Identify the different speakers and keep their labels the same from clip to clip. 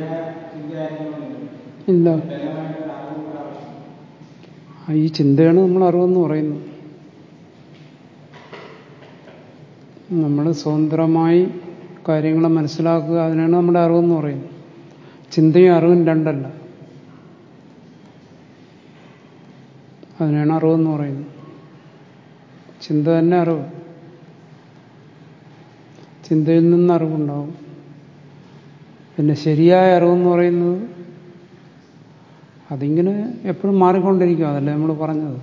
Speaker 1: ഇല്ല ആ, ഈ ചിന്തയാണ് നമ്മൾ അറിവെന്ന് പറയുന്നത് നമ്മൾ സ്വതന്ത്രമായി കാര്യങ്ങളെ മനസ്സിലാക്കുക അതിനാണ് നമ്മുടെ അറിവെന്ന് പറയുന്നത് ചിന്തയും അറിവും രണ്ടല്ല അതിനാണ് അറിവെന്ന് പറയുന്നത് ചിന്ത തന്നെ അറിവ് ചിന്തയിൽ നിന്ന് അറിവുണ്ടാവും പിന്നെ ശരിയായ അറിവെന്ന് പറയുന്നത് അതിങ്ങനെ എപ്പോഴും മാറിക്കൊണ്ടിരിക്കും അതല്ലേ നമ്മൾ പറഞ്ഞത്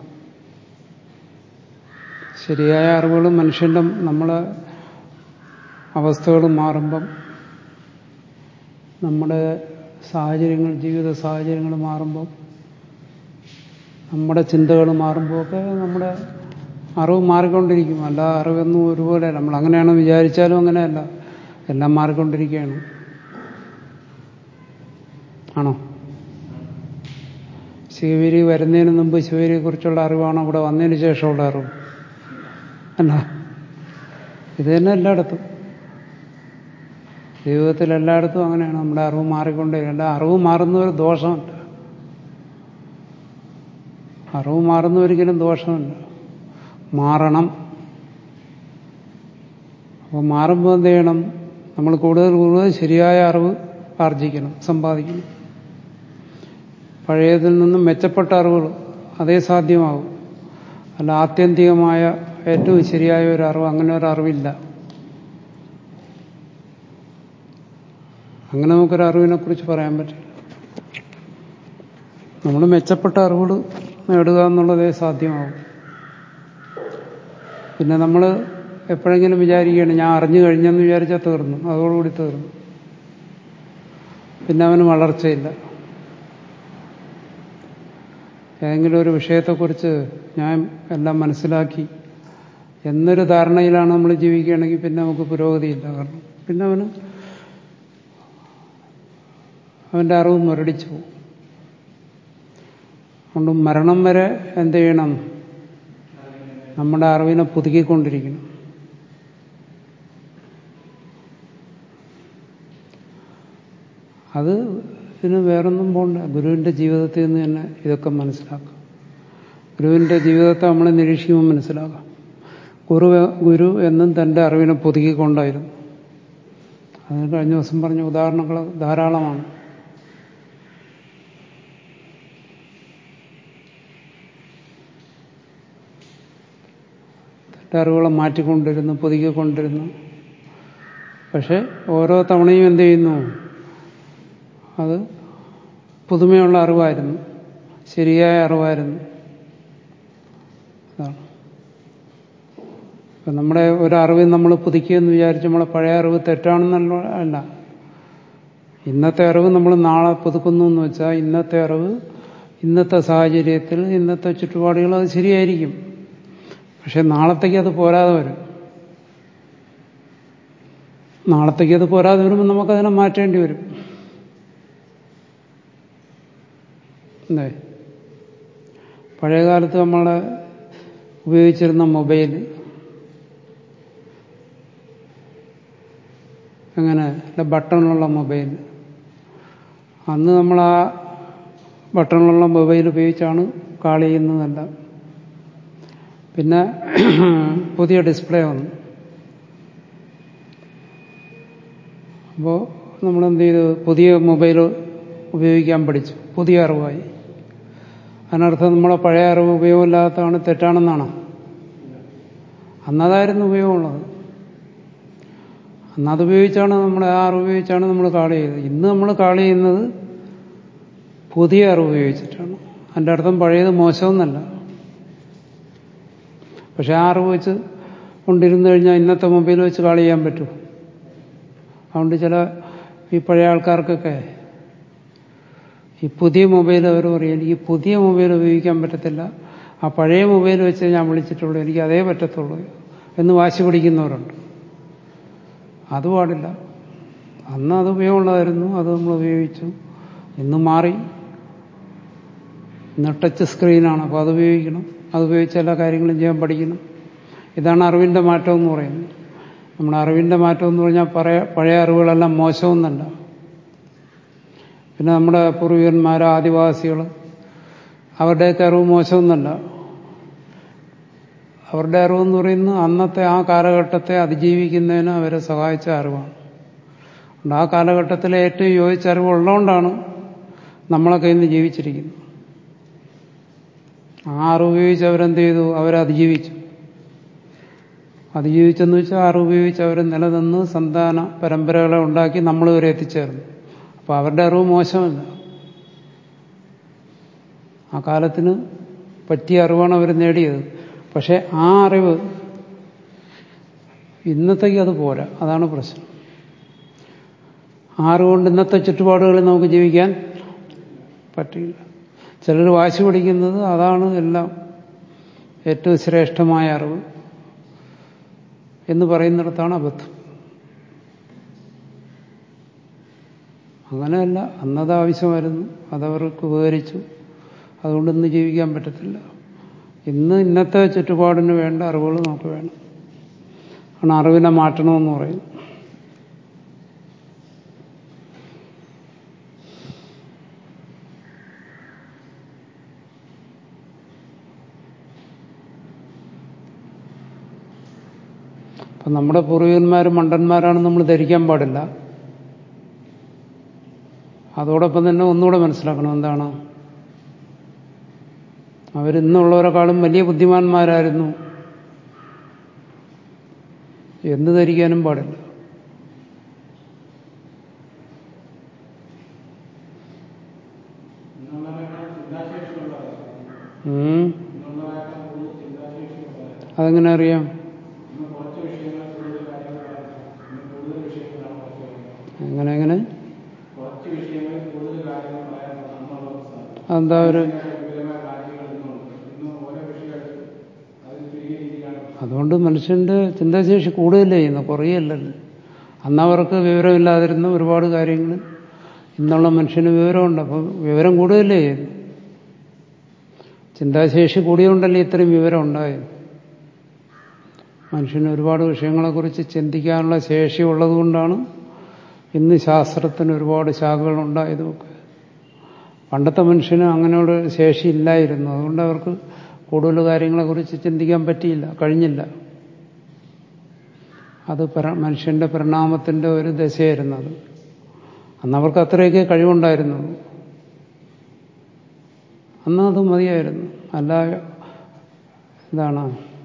Speaker 1: ശരിയായ അറിവുകൾ മനുഷ്യന്റെ നമ്മളെ അവസ്ഥകൾ മാറുമ്പം നമ്മുടെ സാഹചര്യങ്ങൾ ജീവിത സാഹചര്യങ്ങൾ മാറുമ്പം നമ്മുടെ ചിന്തകൾ മാറുമ്പോൾ ഒക്കെ നമ്മുടെ അറിവ് മാറിക്കൊണ്ടിരിക്കും അല്ല അറിവൊന്നും ഒരുപോലെ നമ്മൾ അങ്ങനെയാണ് വിചാരിച്ചാലും അങ്ങനെയല്ല എല്ലാം മാറിക്കൊണ്ടിരിക്കുകയാണ് ആണോ ശിവരി വരുന്നതിന് മുമ്പ് ശിവരിയെ കുറിച്ചുള്ള അറിവാണ് ഇവിടെ വന്നതിന് ശേഷമുള്ള അറിവ് അല്ല ഇത് തന്നെ എല്ലായിടത്തും ജീവിതത്തിൽ എല്ലായിടത്തും അങ്ങനെയാണ് നമ്മുടെ അറിവ് മാറിക്കൊണ്ടേ അല്ല അറിവ് മാറുന്ന ഒരു ദോഷമല്ല അറിവ് മാറുന്ന ഒരിക്കലും ദോഷമല്ല മാറണം അപ്പോൾ മാറുമ്പോൾ എന്ത് ചെയ്യണം നമ്മൾ കൂടുതൽ കൂടുതൽ ശരിയായ അറിവ് ആർജിക്കണം സമ്പാദിക്കണം പഴയതിൽ നിന്നും മെച്ചപ്പെട്ട അറിവുകൾ അതേ സാധ്യമാകും അല്ല ആത്യന്തികമായ ഏറ്റവും ശരിയായ ഒരു അറിവ് അങ്ങനെ ഒരു അറിവില്ല അങ്ങനെ നമുക്കൊരു അറിവിനെ കുറിച്ച് പറയാൻ പറ്റില്ല നമ്മൾ മെച്ചപ്പെട്ട അറിവുകൾ നേടുക എന്നുള്ളതേ സാധ്യമാകും പിന്നെ നമ്മൾ എപ്പോഴെങ്കിലും വിചാരിക്കുകയാണ് ഞാൻ അറിഞ്ഞു കഴിഞ്ഞെന്ന് വിചാരിച്ചാൽ തീർന്നു അതോടുകൂടി തീർന്നു പിന്നെ അവന് വളർച്ചയില്ല ഏതെങ്കിലും ഒരു വിഷയത്തെക്കുറിച്ച് ഞാൻ എല്ലാം മനസ്സിലാക്കി എന്നൊരു ധാരണയിലാണ് നമ്മൾ ജീവിക്കുകയാണെങ്കിൽ പിന്നെ നമുക്ക് പുരോഗതിയില്ല കാരണം പിന്നെ അവന് അവന്റെ അറിവ് മുരടിച്ചു പോകും അതുകൊണ്ട് മരണം വരെ എന്ത് ചെയ്യണം നമ്മുടെ അറിവിനെ പുതുക്കിക്കൊണ്ടിരിക്കണം അത് ഇതിന് വേറൊന്നും പോണ്ട ഗുരുവിന്റെ ജീവിതത്തിൽ നിന്ന് തന്നെ ഇതൊക്കെ മനസ്സിലാക്കാം ഗുരുവിന്റെ ജീവിതത്തെ നമ്മൾ നിരീക്ഷിക്കുമ്പോൾ മനസ്സിലാക്കാം ഗുരു ഗുരു എന്നും തന്റെ അറിവിനെ പുതുക്കിക്കൊണ്ടായിരുന്നു അത് കഴിഞ്ഞ ദിവസം പറഞ്ഞ ഉദാഹരണങ്ങൾ ധാരാളമാണ് തന്റെ അറിവുകളെ മാറ്റിക്കൊണ്ടിരുന്നു പുതുക്കിക്കൊണ്ടിരുന്നു പക്ഷെ ഓരോ തവണയും എന്ത് ചെയ്യുന്നു അത് പുതുമയുള്ള അറിവായിരുന്നു ശരിയായ അറിവായിരുന്നു അതാണ് ഇപ്പം നമ്മുടെ ഒരറിവ് നമ്മൾ പുതുക്കിയെന്ന് വിചാരിച്ച് നമ്മളെ പഴയ അറിവ് തെറ്റാണെന്നല്ല അല്ല ഇന്നത്തെ അറിവ് നമ്മൾ നാളെ പുതുക്കുന്നു എന്ന് വെച്ചാൽ ഇന്നത്തെ അറിവ് ഇന്നത്തെ സാഹചര്യത്തിൽ ഇന്നത്തെ ചുറ്റുപാടുകൾ അത് ശരിയായിരിക്കും പക്ഷെ നാളത്തേക്ക് അത് പോരാതെ വരും നാളത്തേക്ക് അത് പോരാതെ വരുമ്പോൾ നമുക്കതിനെ മാറ്റേണ്ടി വരും അല്ലേ പഴയകാലത്ത് നമ്മളെ ഉപയോഗിച്ചിരുന്ന മൊബൈൽ എങ്ങനെ ബട്ടണുള്ള മൊബൈൽ അന്ന് നമ്മൾ ആ ബട്ടണുള്ള മൊബൈൽ ഉപയോഗിച്ചാണ് കാൾ ചെയ്യുന്നതെല്ലാം പിന്നെ പുതിയ ഡിസ്പ്ലേ വന്നു അപ്പോൾ നമ്മളെന്ത് ചെയ്തു പുതിയ മൊബൈൽ ഉപയോഗിക്കാൻ പഠിച്ചു പുതിയ അറിവായി അതിനർത്ഥം നമ്മളെ പഴയ അറിവ് ഉപയോഗമില്ലാത്തതാണ് തെറ്റാണെന്നാണ് അന്നതായിരുന്നു ഉപയോഗമുള്ളത് അന്നത് ഉപയോഗിച്ചാണ് നമ്മൾ ആ അറിവ് ഉപയോഗിച്ചാണ് നമ്മൾ കാൾ ചെയ്തത് ഇന്ന് നമ്മൾ കാൾ ചെയ്യുന്നത് പുതിയ അറിവ് ഉപയോഗിച്ചിട്ടാണ് അതിൻ്റെ അർത്ഥം പഴയത് മോശമെന്നല്ല പക്ഷെ ആ അറിവ് വെച്ച് കൊണ്ടിരുന്നു കഴിഞ്ഞാൽ ഇന്നത്തെ മൊബൈൽ വെച്ച് കാൾ ചെയ്യാൻ പറ്റും അതുകൊണ്ട് ചില ഈ പഴയ ആൾക്കാർക്കൊക്കെ ഈ പുതിയ മൊബൈൽ അവർ പറയും എനിക്ക് പുതിയ മൊബൈൽ ഉപയോഗിക്കാൻ പറ്റത്തില്ല ആ പഴയ മൊബൈൽ വെച്ച് ഞാൻ വിളിച്ചിട്ടുള്ളൂ എനിക്ക് അതേ പറ്റത്തുള്ളൂ എന്ന് വാശി പിടിക്കുന്നവരുണ്ട് അത് പാടില്ല അന്ന് അത് ഉപയോഗമുള്ളതായിരുന്നു അത് നമ്മൾ ഉപയോഗിച്ചു ഇന്ന് മാറി ഇന്ന് ടച്ച് സ്ക്രീനാണ് അപ്പോൾ അത് ഉപയോഗിക്കണം അത് ഉപയോഗിച്ച് എല്ലാ കാര്യങ്ങളും ചെയ്യാൻ പഠിക്കണം ഇതാണ് അറിവിന്റെ മാറ്റം എന്ന് പറയുന്നത് നമ്മുടെ അറിവിന്റെ മാറ്റം എന്ന് പറഞ്ഞാൽ പറയ പഴയ അറിവുകളെല്ലാം മോശമെന്നല്ല പിന്നെ നമ്മുടെ പൂർവികന്മാർ ആദിവാസികൾ അവരുടെയൊക്കെ അറിവ് മോശമൊന്നല്ല അവരുടെ അറിവെന്ന് പറയുന്നത് അന്നത്തെ ആ കാലഘട്ടത്തെ അതിജീവിക്കുന്നതിന് അവരെ സഹായിച്ച അറിവാണ് അതുകൊണ്ട് ആ കാലഘട്ടത്തിലെ ഏറ്റവും യോജിച്ച അറിവുള്ളതുകൊണ്ടാണ് നമ്മളൊക്കെ ഇന്ന് ജീവിച്ചിരിക്കുന്നത് ആ അറിവ് ഉപയോഗിച്ച് അവരെന്ത് ചെയ്തു അവരെ അതിജീവിച്ചു അതിജീവിച്ചെന്ന് വെച്ചാൽ അറിവ് ഉപയോഗിച്ച് അവർ നിലനിന്ന് സന്താന പരമ്പരകളെ ഉണ്ടാക്കി നമ്മൾ വരെ എത്തിച്ചേർന്നു അപ്പോൾ അവരുടെ അറിവ് മോശമല്ല ആ കാലത്തിന് പറ്റിയ അറിവാണ് അവർ നേടിയത് പക്ഷെ ആ അറിവ് ഇന്നത്തേക്ക് അത് പോരാ അതാണ് പ്രശ്നം ആ അറിവുകൊണ്ട് ഇന്നത്തെ ചുറ്റുപാടുകളിൽ നമുക്ക് ജീവിക്കാൻ പറ്റില്ല ചിലർ വാശി പിടിക്കുന്നത് അതാണ് എല്ലാം ഏറ്റവും ശ്രേഷ്ഠമായ അറിവ് എന്ന് പറയുന്നിടത്താണ് അബദ്ധം അങ്ങനെയല്ല അന്നത് ആവശ്യമായിരുന്നു അതവർക്ക് ഉപകരിച്ചു അതുകൊണ്ട് ഇന്ന് ജീവിക്കാൻ പറ്റത്തില്ല ഇന്ന് ഇന്നത്തെ ചുറ്റുപാടിന് വേണ്ട അറിവുകൾ നമുക്ക് വേണം ആണ് അറിവിനെ മാറ്റണമെന്ന് പറയും അപ്പം നമ്മുടെ പൂർവികന്മാർ മണ്ടന്മാരാണെന്ന് നമ്മൾ ധരിക്കാൻ പാടില്ല അതോടൊപ്പം തന്നെ ഒന്നുകൂടെ മനസ്സിലാക്കണം എന്താണ് അവരിന്നുള്ളവരെക്കാളും വലിയ ബുദ്ധിമാന്മാരായിരുന്നു എന്ന് ധരിക്കാനും പാടില്ല ഉം. അതെങ്ങനെ അറിയാം എങ്ങനെ എങ്ങനെ അതെന്താ ഒരു അതുകൊണ്ട് മനുഷ്യന്റെ ചിന്താശേഷി കൂടുതലേ ചെയ്യുന്നു കുറയല്ലല്ലോ അന്നവർക്ക് വിവരമില്ലാതിരുന്ന ഒരുപാട് കാര്യങ്ങൾ ഇന്നുള്ള മനുഷ്യന് വിവരമുണ്ട് അപ്പം വിവരം കൂടുതലേ ചെയ്യുന്നു ചിന്താശേഷി കൂടിയോണ്ടല്ലേ ഇത്രയും വിവരം ഉണ്ടായത് മനുഷ്യന് ഒരുപാട് വിഷയങ്ങളെക്കുറിച്ച് ചിന്തിക്കാനുള്ള ശേഷി ഉള്ളതുകൊണ്ടാണ് ഇന്ന് ശാസ്ത്രത്തിന് ഒരുപാട് ശാഖകൾ ഉണ്ടായതുമൊക്കെ പണ്ടത്തെ മനുഷ്യന് അങ്ങനെയുള്ള ശേഷി ഇല്ലായിരുന്നു അതുകൊണ്ട് അവർക്ക് കൂടുതൽ കാര്യങ്ങളെക്കുറിച്ച് ചിന്തിക്കാൻ പറ്റിയില്ല കഴിഞ്ഞില്ല അത് പര മനുഷ്യന്റെ പരിണാമത്തിന്റെ ഒരു ദശയായിരുന്നു അത് അന്ന് അവർക്ക് അത്രയൊക്കെ കഴിവുണ്ടായിരുന്നുള്ളൂ അന്ന് അത് മതിയായിരുന്നു അല്ല എന്താണ്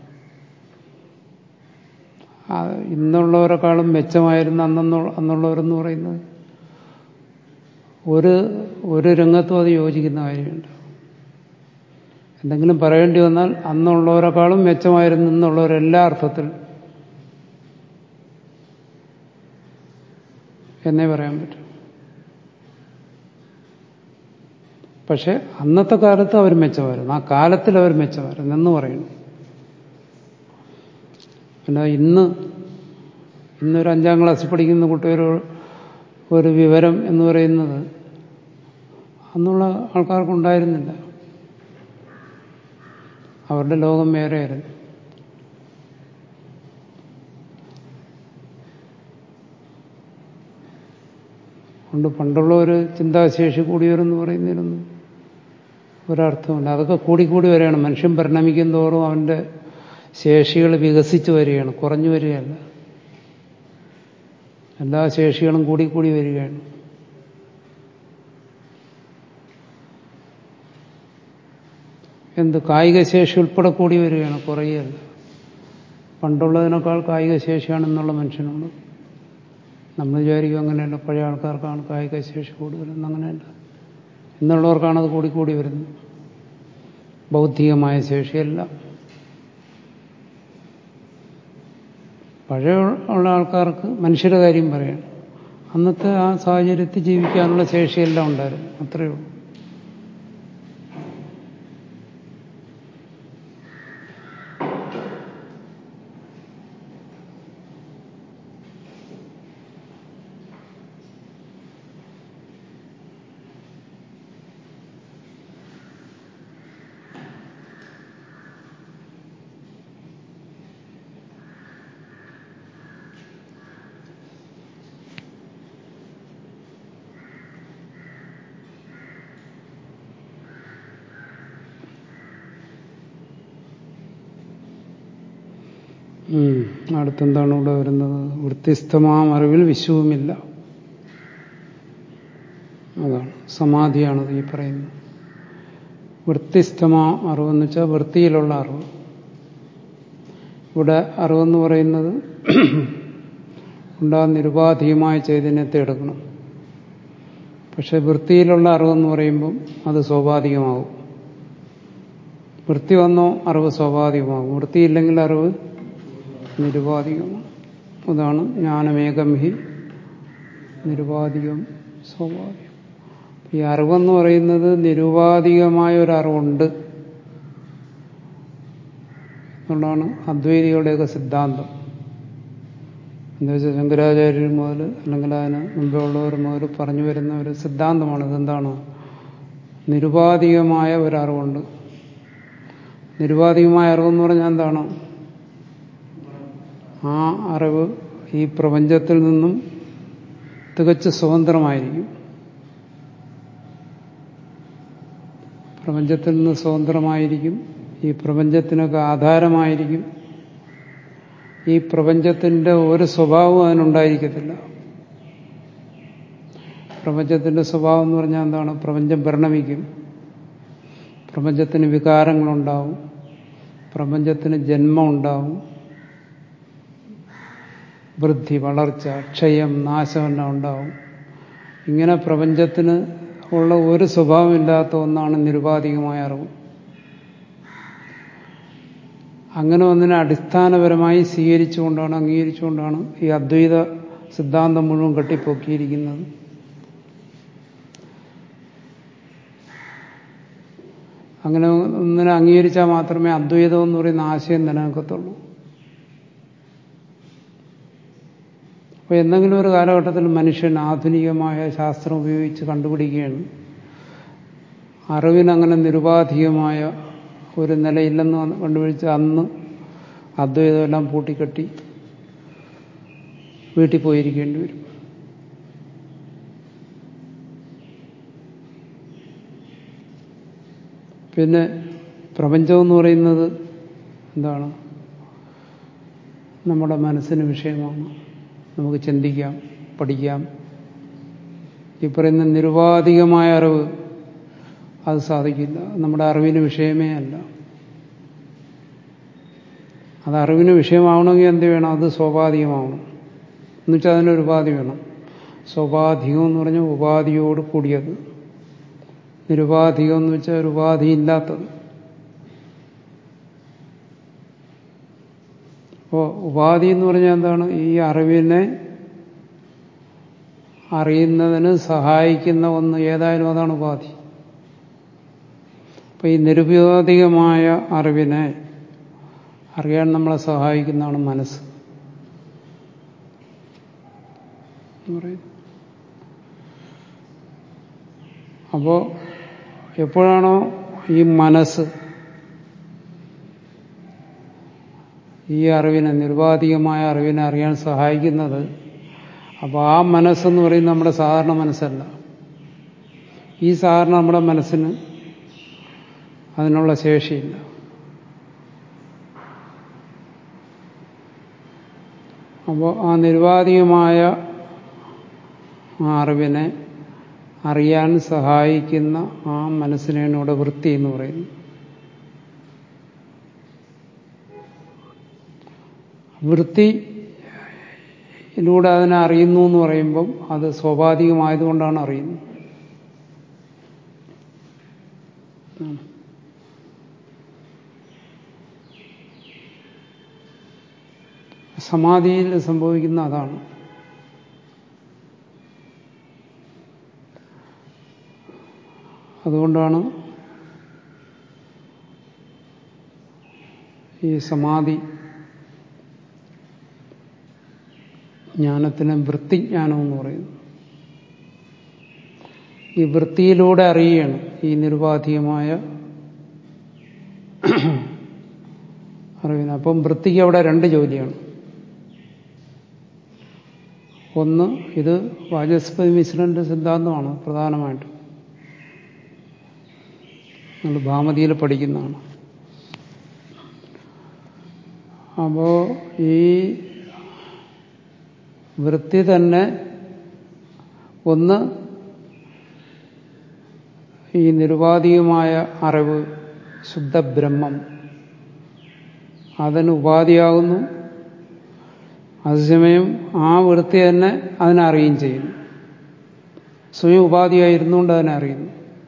Speaker 1: ആ ഇന്നുള്ളവരെക്കാളും മെച്ചമായിരുന്നു അന്നുള്ള അന്നുള്ളവരെന്ന് പറയുന്നത് ഒരു ഒരു രംഗത്തും അത് യോജിക്കുന്ന കാര്യമുണ്ട് എന്തെങ്കിലും പറയേണ്ടി വന്നാൽ അന്നുള്ളവരെക്കാളും മെച്ചമായിരുന്നു എന്നുള്ളവരെല്ലാ അർത്ഥത്തിൽ എന്നേ പറയാൻ പറ്റും പക്ഷെ അന്നത്തെ കാലത്ത് അവർ മെച്ചമായിരുന്നു ആ കാലത്തിൽ അവർ മെച്ചമായിരുന്നു എന്ന് പറയുന്നു പിന്നെ ഇന്ന് ഇന്നൊരു അഞ്ചാം ക്ലാസ്സിൽ പഠിക്കുന്ന കുട്ടിയൊരു ഒരു വിവരം എന്ന് പറയുന്നത് അന്നുള്ള ആൾക്കാർക്കുണ്ടായിരുന്നില്ല അവരുടെ ലോകം വേറെയായിരുന്നു കൊണ്ട് പണ്ടുള്ള ഒരു ചിന്താശേഷി കൂടിയവരെന്ന് പറയുന്നതിനൊന്നും ഒരർത്ഥമില്ല അതൊക്കെ കൂടിക്കൂടി വരികയാണ് മനുഷ്യൻ പരിണമിക്കും തോറും അവന്റെ ശേഷികൾ വികസിച്ചു വരികയാണ് കുറഞ്ഞു വരികയല്ല എല്ലാ ശേഷികളും കൂടിക്കൂടി വരികയാണ് എന്ത് കായിക ശേഷി ഉൾപ്പെടെ കൂടി വരികയാണ് കുറയുകയല്ല പണ്ടുള്ളതിനേക്കാൾ കായിക ശേഷിയാണെന്നുള്ള മനുഷ്യനുണ്ട് നമ്മൾ വിചാരിക്കും അങ്ങനെയല്ല പഴയ ആൾക്കാർക്കാണ് കായിക ശേഷി കൂടുതലെന്ന് അങ്ങനെയല്ല ഇന്നുള്ളവർക്കാണ് അത് കൂടിക്കൂടി വരുന്നത് ബൗദ്ധികമായ ശേഷിയല്ല പഴയ ഉള്ള ആൾക്കാർക്ക് മനുഷ്യരുടെ കാര്യം പറയണം അന്നത്തെ ആ സാഹചര്യത്തിൽ ജീവിക്കാനുള്ള ശേഷിയെല്ലാം ഉണ്ടായിരുന്നു അത്രയേ ഉള്ളൂ ഉം. അടുത്തെന്താണ് ഇവിടെ വരുന്നത് വൃത്തിസ്ഥമാം അറിവിൽ വിശ്വവുമില്ല അതാണ് സമാധിയാണത് ഈ പറയുന്നത് വൃത്തിസ്ഥമാ അറിവെന്ന് വെച്ചാൽ വൃത്തിയിലുള്ള അറിവ് ഇവിടെ അറിവെന്ന് പറയുന്നത് ഉണ്ടാകുന്ന നിരുപാധികമായ ചൈതന്യത്തെ എടുക്കണം പക്ഷെ വൃത്തിയിലുള്ള അറിവെന്ന് പറയുമ്പം അത് സ്വാഭാവികമാകും വൃത്തി വന്നോ അറിവ് സ്വാഭാവികമാകും വൃത്തിയില്ലെങ്കിൽ അറിവ് നിരുപാധികമാണ് അതാണ് ജ്ഞാനമേകം ഹി നിരുപാധികം സ്വാഭാവികം ഈ അറിവെന്ന് പറയുന്നത് നിരുപാധികമായ ഒരു അറിവുണ്ട് എന്നുള്ളതാണ് അദ്വൈതികളുടെയൊക്കെ സിദ്ധാന്തം എന്താ വെച്ചാൽ ശങ്കരാചാര്യർ മുതൽ അല്ലെങ്കിൽ അതിന് മുമ്പേ ഉള്ളവർ മുതൽ പറഞ്ഞു വരുന്ന ഒരു സിദ്ധാന്തമാണ് ഇതെന്താണ് നിരുപാധികമായ ഒരറിവുണ്ട് നിരുപാധികമായ അറിവെന്ന് പറഞ്ഞാൽ എന്താണ് ആ അറിവ് ഈ പ്രപഞ്ചത്തിൽ നിന്നും തികച്ച് സ്വതന്ത്രമായിരിക്കും പ്രപഞ്ചത്തിൽ നിന്ന് സ്വതന്ത്രമായിരിക്കും ഈ പ്രപഞ്ചത്തിനൊക്കെ ആധാരമായിരിക്കും ഈ പ്രപഞ്ചത്തിന്റെ ഒരു സ്വഭാവവും അതിനുണ്ടായിരിക്കത്തില്ല പ്രപഞ്ചത്തിന്റെ സ്വഭാവം എന്ന് പറഞ്ഞാൽ എന്താണ് പ്രപഞ്ചം പരിണമിക്കും പ്രപഞ്ചത്തിന് വികാരങ്ങളുണ്ടാവും പ്രപഞ്ചത്തിന് ജന്മം ഉണ്ടാവും വൃദ്ധി വളർച്ച ക്ഷയം നാശമെല്ലാം ഉണ്ടാവും ഇങ്ങനെ പ്രപഞ്ചത്തിന് ഉള്ള ഒരു സ്വഭാവമില്ലാത്ത ഒന്നാണ് നിരുപാധികമായ അറിവ് അങ്ങനെ ഒന്നിനെ അടിസ്ഥാനപരമായി സ്വീകരിച്ചുകൊണ്ടാണ് അംഗീകരിച്ചുകൊണ്ടാണ് ഈ അദ്വൈത സിദ്ധാന്തം മുഴുവൻ കെട്ടിപ്പൊക്കിയിരിക്കുന്നത് അങ്ങനെ ഒന്നിനെ അംഗീകരിച്ചാൽ മാത്രമേ അദ്വൈതം എന്ന് പറയുന്ന ആശയം നിലനിൽക്കത്തുള്ളൂ അപ്പോൾ എന്തെങ്കിലും ഒരു കാലഘട്ടത്തിൽ മനുഷ്യൻ ആധുനികമായ ശാസ്ത്രം ഉപയോഗിച്ച് കണ്ടുപിടിക്കുകയാണ് അറിവിനങ്ങനെ നിരുപാധികമായ ഒരു നിലയില്ലെന്ന് കണ്ടുപിടിച്ച് അന്ന് അദ്വൈതമെല്ലാം പൂട്ടിക്കെട്ടി വീട്ടിൽ പോയിരിക്കേണ്ടി വരും പിന്നെ പ്രപഞ്ചം എന്ന് പറയുന്നത് എന്താണ് നമ്മുടെ മനസ്സിന് വിഷയമാണ് നമുക്ക് ചിന്തിക്കാം പഠിക്കാം ഈ പറയുന്ന നിരുപാധികമായ അറിവ് അത് സാധിക്കില്ല നമ്മുടെ അറിവിന് വിഷയമേ അല്ല അത് അറിവിന് വിഷയമാവണമെങ്കിൽ എന്ത് വേണം അത് സ്വാഭാവികമാവണം എന്നുവെച്ചാൽ അതിനൊരു ഉപാധി വേണം സ്വാഭാവികം എന്ന് പറഞ്ഞാൽ ഉപാധിയോട് കൂടിയത് നിരുപാധികം എന്ന് വെച്ചാൽ ഒരു ഉപാധി ഇല്ലാത്തത് അപ്പോൾ ഉപാധി എന്ന് പറഞ്ഞാൽ എന്താണ് ഈ അറിവിനെ അറിയുന്നതിന് സഹായിക്കുന്ന ഒന്ന് ഏതായാലും അതാണ് ഉപാധി അപ്പൊ ഈ നിരുപാധികമായ അറിവിനെ അറിയാൻ നമ്മളെ സഹായിക്കുന്നതാണ് മനസ്സ് അപ്പോ എപ്പോഴാണോ ഈ മനസ്സ് ഈ അറിവിനെ നിരുപാധികമായ അറിവിനെ അറിയാൻ സഹായിക്കുന്നത് അപ്പോൾ ആ മനസ്സെന്ന് പറയുന്നത് നമ്മുടെ സാധാരണ മനസ്സല്ല ഈ സാധാരണ നമ്മുടെ മനസ്സിന് അതിനുള്ള ശേഷിയില്ല അപ്പോൾ ആ നിരുപാധികമായ ആ അറിവിനെ അറിയാൻ സഹായിക്കുന്ന ആ മനസ്സിനെയാണ് ഇവിടെ വൃത്തി എന്ന് പറയുന്നത് വൃത്തിയിലൂടെ അതിനെ അറിയുന്നു എന്ന് പറയുമ്പം അത് സ്വാഭാവികമായതുകൊണ്ടാണ് അറിയുന്നത് സമാധിയിൽ സംഭവിക്കുന്ന അതാണ് അതുകൊണ്ടാണ് ഈ സമാധി ജ്ഞാനത്തിന് വൃത്തിജ്ഞാനം എന്ന് പറയുന്നു ഈ വൃത്തിയിലൂടെ അറിയുകയാണ് ഈ നിരുപാധികമായ അറിവിന് അപ്പം വൃത്തിക്ക് അവിടെ രണ്ട് ജോലിയാണ് ഒന്ന് ഇത് വാചസ്പതി മിശ്രന്റെ സിദ്ധാന്തമാണ് പ്രധാനമായിട്ടും നമ്മൾ ഭാമതിയിൽ പഠിക്കുന്നതാണ് അപ്പോ ഈ വൃത്തി തന്നെ ഒന്ന് ഈ നിരുപാധികമായ അറിവ് ശുദ്ധബ്രഹ്മം അതിന് ഉപാധിയാകുന്നു അതേസമയം ആ വൃത്തി തന്നെ അതിനറിയുകയും ചെയ്യുന്നു സ്വയം ഉപാധിയായിരുന്നുകൊണ്ട് അതിനെ അറിയുന്നു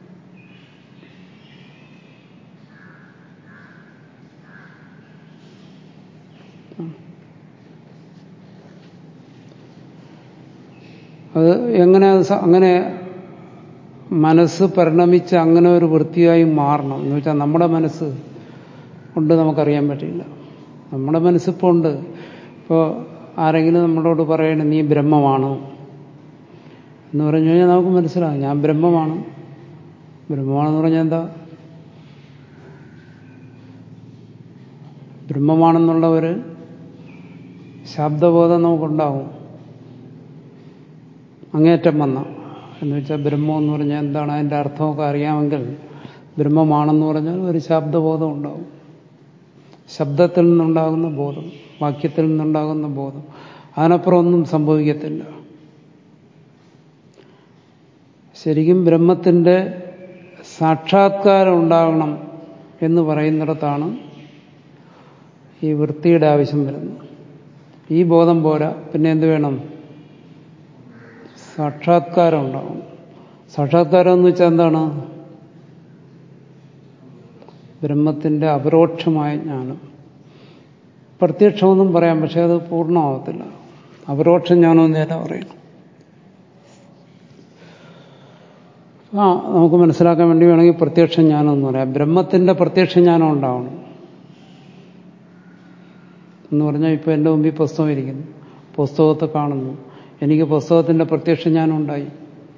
Speaker 1: അത് എങ്ങനെ അത് സ- അങ്ങനെ മനസ്സ് പരിണമിച്ച് അങ്ങനെ ഒരു വൃത്തിയായി മാറണം എന്ന് വെച്ചാൽ നമ്മുടെ മനസ്സ് കൊണ്ട് നമുക്കറിയാൻ പറ്റില്ല നമ്മുടെ മനസ്സിപ്പോൾ ഉണ്ട് ഇപ്പോൾ ആരെങ്കിലും നമ്മളോട് പറയണ നീ ബ്രഹ്മമാണ് എന്ന് പറഞ്ഞു കഴിഞ്ഞാൽ നമുക്ക് മനസ്സിലാകും ഞാൻ ബ്രഹ്മമാണ് ബ്രഹ്മമാണെന്ന് പറഞ്ഞാൽ എന്താ ബ്രഹ്മമാണെന്നുള്ള ഒരു ശബ്ദബോധം നമുക്കുണ്ടാവും അങ്ങേറ്റം വന്ന എന്ന് വെച്ചാൽ ബ്രഹ്മം എന്ന് പറഞ്ഞാൽ എന്താണ് അതിൻ്റെ അർത്ഥമൊക്കെ അറിയാമെങ്കിൽ ബ്രഹ്മമാണെന്ന് പറഞ്ഞാൽ ഒരു ശബ്ദബോധം ഉണ്ടാവും ശബ്ദത്തിൽ നിന്നുണ്ടാകുന്ന ബോധം വാക്യത്തിൽ നിന്നുണ്ടാകുന്ന ബോധം അതിനപ്പുറം ഒന്നും സംഭവിക്കത്തില്ല ശരിക്കും ബ്രഹ്മത്തിൻ്റെ സാക്ഷാത്കാരം ഉണ്ടാകണം എന്ന് പറയുന്നിടത്താണ് ഈ വൃത്തിയുടെ ആവശ്യം വരുന്നത് ഈ ബോധം പോരാ പിന്നെ എന്ത് വേണം സാക്ഷാത്കാരം ഉണ്ടാവും സാക്ഷാത്കാരം എന്ന് വെച്ചാൽ എന്താണ് ബ്രഹ്മത്തിന്റെ അപരോക്ഷമായ ജ്ഞാനം പ്രത്യക്ഷമൊന്നും പറയാം പക്ഷെ അത് പൂർണ്ണമാകത്തില്ല അപരോക്ഷ ജ്ഞാനം എന്ന് തന്നെ പറയുന്നു ആ നമുക്ക് മനസ്സിലാക്കാൻ വേണ്ടി വേണമെങ്കിൽ പ്രത്യക്ഷ ജ്ഞാനം എന്ന് പറയാം ബ്രഹ്മത്തിന്റെ പ്രത്യക്ഷ ജ്ഞാനം ഉണ്ടാവണം എന്ന് പറഞ്ഞാൽ ഇപ്പൊ എൻ്റെ മുമ്പിൽ പുസ്തകം ഇരിക്കുന്നു പുസ്തകത്തെ കാണുന്നു എനിക്ക് പുസ്തകത്തിന്റെ പ്രത്യക്ഷ ജ്ഞാനം ഉണ്ടായി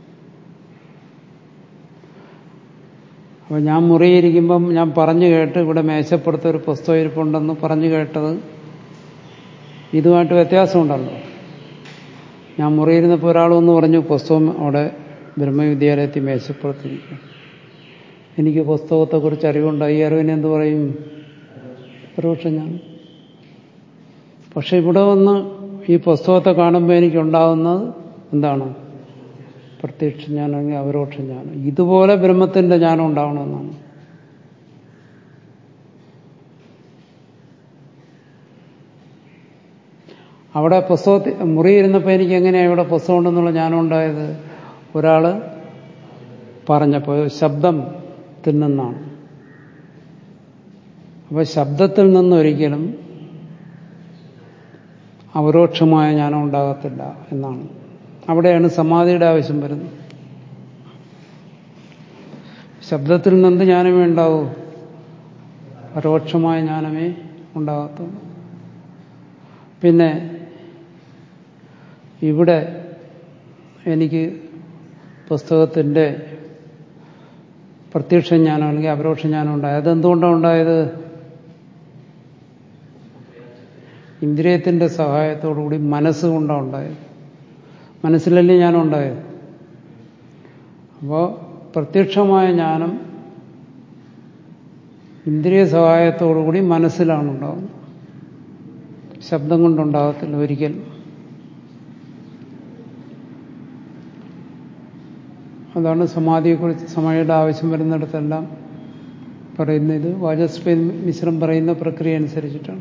Speaker 1: അപ്പൊ ഞാൻ മുറിയിരിക്കുമ്പം ഞാൻ പറഞ്ഞു കേട്ട് ഇവിടെ മേശപ്പുറത്ത് ഒരു പുസ്തകം ഇരിപ്പുണ്ടെന്ന് പറഞ്ഞു കേട്ടത് ഇതുമായിട്ട് വ്യത്യാസമുണ്ടല്ലോ ഞാൻ മുറിയിരുന്നപ്പോൾ ഒരാളൊന്ന് പറഞ്ഞു പുസ്തകം അവിടെ ബ്രഹ്മവിദ്യാലയത്തിൽ മേശപ്പുറത്തിരിക്കും എനിക്ക് പുസ്തകത്തെക്കുറിച്ച് അറിവുണ്ടായി ഈ അറിവിനെ എന്ത് പറയും പരോക്ഷം ഞാൻ പക്ഷെ ഇവിടെ വന്ന് ഈ പുസ്തകത്തെ കാണുമ്പോൾ എനിക്കുണ്ടാകുന്നത് എന്താണ് പ്രത്യക്ഷ ജ്ഞാനം അപരോക്ഷ ജ്ഞാനം ഇതുപോലെ ബ്രഹ്മത്തിന്റെ ജ്ഞാനം ഉണ്ടാവണമെന്നാണ് അവിടെ പുസ്തകത്തിൽ മുറിയിരുന്നപ്പോൾ എനിക്ക് എങ്ങനെയാണ് ഇവിടെ പുസ്തകം ഉണ്ടെന്നുള്ള ജ്ഞാനം ഉണ്ടായത് ഒരാള് പറഞ്ഞപ്പോൾ ശബ്ദത്തിൽ നിന്നാണ് അപ്പോൾ ശബ്ദത്തിൽ നിന്നൊരിക്കലും അപരോക്ഷമായ ജ്ഞാനം ഉണ്ടാകത്തില്ല എന്നാണ് അവിടെയാണ് സമാധിയുടെ ആവശ്യം വരുന്നത് ശബ്ദത്തിൽ നിന്ന് ജ്ഞാനമേ ഉണ്ടാവൂ പരോക്ഷമായ ജ്ഞാനമേ ഉണ്ടാകത്തുള്ളൂ പിന്നെ ഇവിടെ എനിക്ക് പുസ്തകത്തിൻ്റെ പ്രത്യക്ഷ ജ്ഞാനം അല്ലെങ്കിൽ അപരോക്ഷ ജ്ഞാനം ഉണ്ടായത് അതെന്തുകൊണ്ടാണ് ഉണ്ടായത് ഇന്ദ്രിയത്തിന്റെ സഹായത്തോടുകൂടി മനസ്സുകൊണ്ടാണ് ഉണ്ടായത് മനസ്സിലല്ലേ ജ്ഞാനം ഉണ്ടായത് അപ്പോൾ പ്രത്യക്ഷമായ ജ്ഞാനം ഇന്ദ്രിയ സഹായത്തോടുകൂടി മനസ്സിലാണ് ഉണ്ടാകുന്നത് ശബ്ദം കൊണ്ടുണ്ടാകത്തില്ല ഒരിക്കലും അതാണ് സമാധിയെക്കുറിച്ച് സമയയുടെ ആവശ്യം വരുന്നിടത്തെല്ലാം പറയുന്നത് വാചസ്പതി മിശ്രം പറയുന്ന പ്രക്രിയ അനുസരിച്ചിട്ടാണ്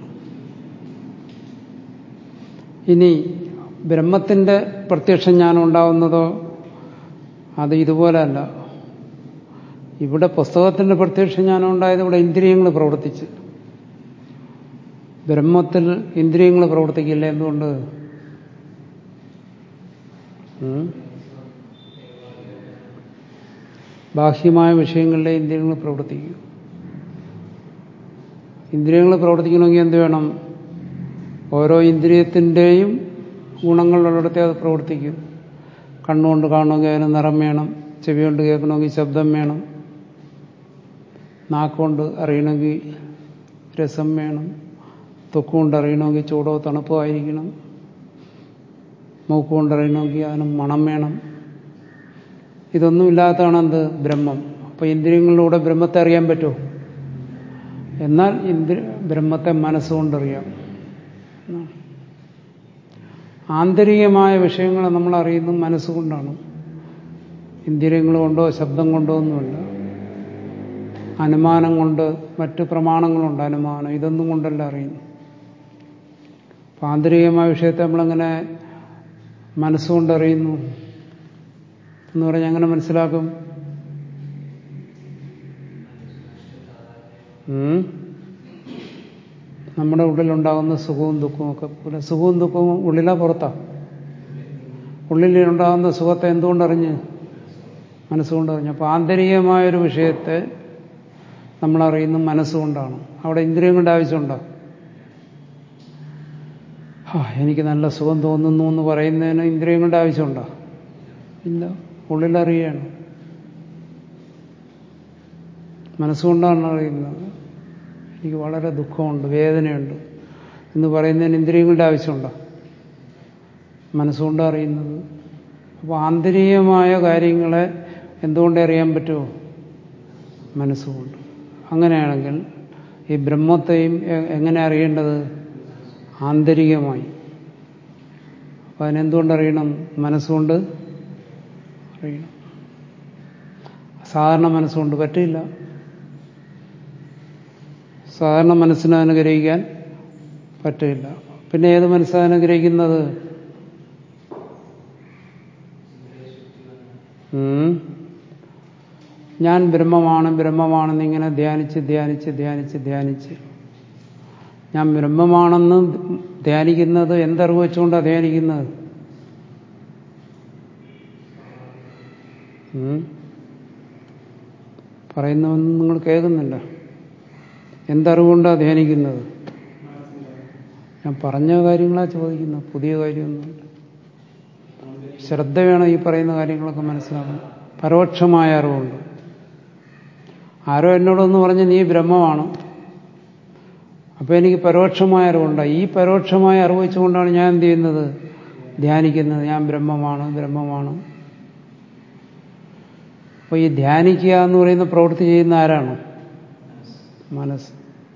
Speaker 1: ഇനി ബ്രഹ്മത്തിന്റെ പ്രത്യക്ഷ ജ്ഞാനം ഉണ്ടാവുന്നതോ അത് ഇതുപോലെയല്ല ഇവിടെ പുസ്തകത്തിന്റെ പ്രത്യക്ഷ ജ്ഞാനം ഉണ്ടായത് ഇവിടെ ഇന്ദ്രിയങ്ങൾ പ്രവർത്തിച്ച് ബ്രഹ്മത്തിൽ ഇന്ദ്രിയങ്ങൾ പ്രവർത്തിക്കില്ല എന്തുകൊണ്ട് ഉം? ബാഹ്യമായ വിഷയങ്ങളിലെ ഇന്ദ്രിയങ്ങൾ പ്രവർത്തിക്കും ഇന്ദ്രിയങ്ങൾ പ്രവർത്തിക്കണമെങ്കിൽ എന്ത് വേണം ഓരോ ഇന്ദ്രിയത്തിൻ്റെയും ഗുണങ്ങളുള്ളിടത്തെ അത് പ്രവർത്തിക്കും കണ്ണുകൊണ്ട് കാണണമെങ്കിൽ അതിന് നിറം വേണം ചെവി കൊണ്ട് കേൾക്കണമെങ്കിൽ ശബ്ദം വേണം നാക്കുകൊണ്ട് അറിയണമെങ്കിൽ രസം വേണം തൊക്കുകൊണ്ട് അറിയണമെങ്കിൽ ചൂടോ തണുപ്പോ ആയിരിക്കണം മൂക്കുകൊണ്ട് അറിയണമെങ്കിൽ അതിന് മണം വേണം ഇതൊന്നുമില്ലാത്തതാണ് എന്ത് ബ്രഹ്മം അപ്പൊ ഇന്ദ്രിയങ്ങളിലൂടെ ബ്രഹ്മത്തെ അറിയാൻ പറ്റുമോ എന്നാൽ ഇന്ദ്ര ബ്രഹ്മത്തെ മനസ്സുകൊണ്ടറിയാം എന്നാണ് ആന്തരികമായ വിഷയങ്ങളെ നമ്മൾ അറിയുന്നത് മനസ്സുകൊണ്ടാണ് ഇന്ദ്രിയങ്ങൾ കൊണ്ടോ ശബ്ദം കൊണ്ടോ ഒന്നുമല്ല അനുമാനം കൊണ്ട് മറ്റ് പ്രമാണങ്ങളുണ്ട് അനുമാനം ഇതൊന്നും കൊണ്ടല്ല അറിയുന്നു അപ്പം ആന്തരികമായ വിഷയത്തെ നമ്മളെങ്ങനെ മനസ്സുകൊണ്ട് അറിയുന്നു എന്ന് പറഞ്ഞാൽ എങ്ങനെ മനസ്സിലാക്കും ഉം? നമ്മുടെ ഉള്ളിലുണ്ടാകുന്ന സുഖവും ദുഃഖവും ഒക്കെ പോലെ സുഖവും ദുഃഖവും ഉള്ളിലാ പുറത്താ ഉള്ളിലുണ്ടാകുന്ന സുഖത്തെ എന്തുകൊണ്ടറിഞ്ഞ് മനസ്സുകൊണ്ട് അറിഞ്ഞു അപ്പോൾ ആന്തരികമായൊരു വിഷയത്തെ നമ്മൾ അറിയുന്നത് മനസ്സുകൊണ്ടാണ് അവിടെ ഇന്ദ്രിയങ്ങളുടെ ആവശ്യമുണ്ടോ ആ എനിക്ക് നല്ല സുഖം തോന്നുന്നു എന്ന് പറയുന്നതിന് ഇന്ദ്രിയങ്ങളുടെ ആവശ്യമുണ്ടോ ഇല്ല ഉള്ളിലറിയാണ് മനസ്സുകൊണ്ടാണ് അറിയുന്നത് എനിക്ക് വളരെ ദുഃഖമുണ്ട് വേദനയുണ്ട് എന്ന് പറയുന്നതിന് ഇന്ദ്രിയങ്ങളുടെ ആവശ്യമുണ്ടോ മനസ്സുകൊണ്ട് അറിയുന്നത് അപ്പോൾ ആന്തരികമായ കാര്യങ്ങളെ എന്തുകൊണ്ട് അറിയാൻ പറ്റുമോ മനസ്സുകൊണ്ട് അങ്ങനെയാണെങ്കിൽ ഈ ബ്രഹ്മത്തെയും എ- എങ്ങനെ അറിയേണ്ടത് ആന്തരികമായി അപ്പം അതിനെന്തുകൊണ്ട് അറിയണം മനസ്സുകൊണ്ട് അറിയണം സാധാരണ മനസ്സുകൊണ്ട് പറ്റില്ല സാധാരണ മനസ്സിനെ അനുഗ്രഹിക്കാൻ പറ്റില്ല പിന്നെ ഏത് മനസ്സാണ് അനുഗ്രഹിക്കുന്നത് ഉം. ഞാൻ ബ്രഹ്മമാണ് ബ്രഹ്മമാണെന്ന് ഇങ്ങനെ ധ്യാനിച്ച് ധ്യാനിച്ച് ധ്യാനിച്ച് ധ്യാനിച്ച് ഞാൻ ബ്രഹ്മമാണെന്ന് ധ്യാനിക്കുന്നത് എന്തറിവ് വെച്ചുകൊണ്ടാണ് ധ്യാനിക്കുന്നത് ഉം. പറയുന്നതൊന്നും നിങ്ങൾ കേൾക്കുന്നില്ല എന്തറിവുകൊണ്ടാണ് ധ്യാനിക്കുന്നത് ഞാൻ പറഞ്ഞ കാര്യങ്ങളാണ് ചോദിക്കുന്നത് പുതിയ കാര്യമൊന്നുമില്ല ശ്രദ്ധ വേണം ഈ പറയുന്ന കാര്യങ്ങളൊക്കെ മനസ്സിലാക്കണം പരോക്ഷമായ അറിവുണ്ട് ആരോ എന്നോടൊന്ന് പറഞ്ഞ് നീ ബ്രഹ്മമാണ് അപ്പോൾ എനിക്ക് പരോക്ഷമായ അറിവുണ്ട് ഈ പരോക്ഷമായ അറിവ് വെച്ചുകൊണ്ടാണ് ഞാൻ എന്ത് ചെയ്യുന്നത് ധ്യാനിക്കുന്നത് ഞാൻ ബ്രഹ്മമാണ് ബ്രഹ്മമാണ് അപ്പോൾ ഈ ധ്യാനിക്കുക എന്ന് പറയുന്ന പ്രവൃത്തി ചെയ്യുന്ന ആരാണ് മനസ്സ്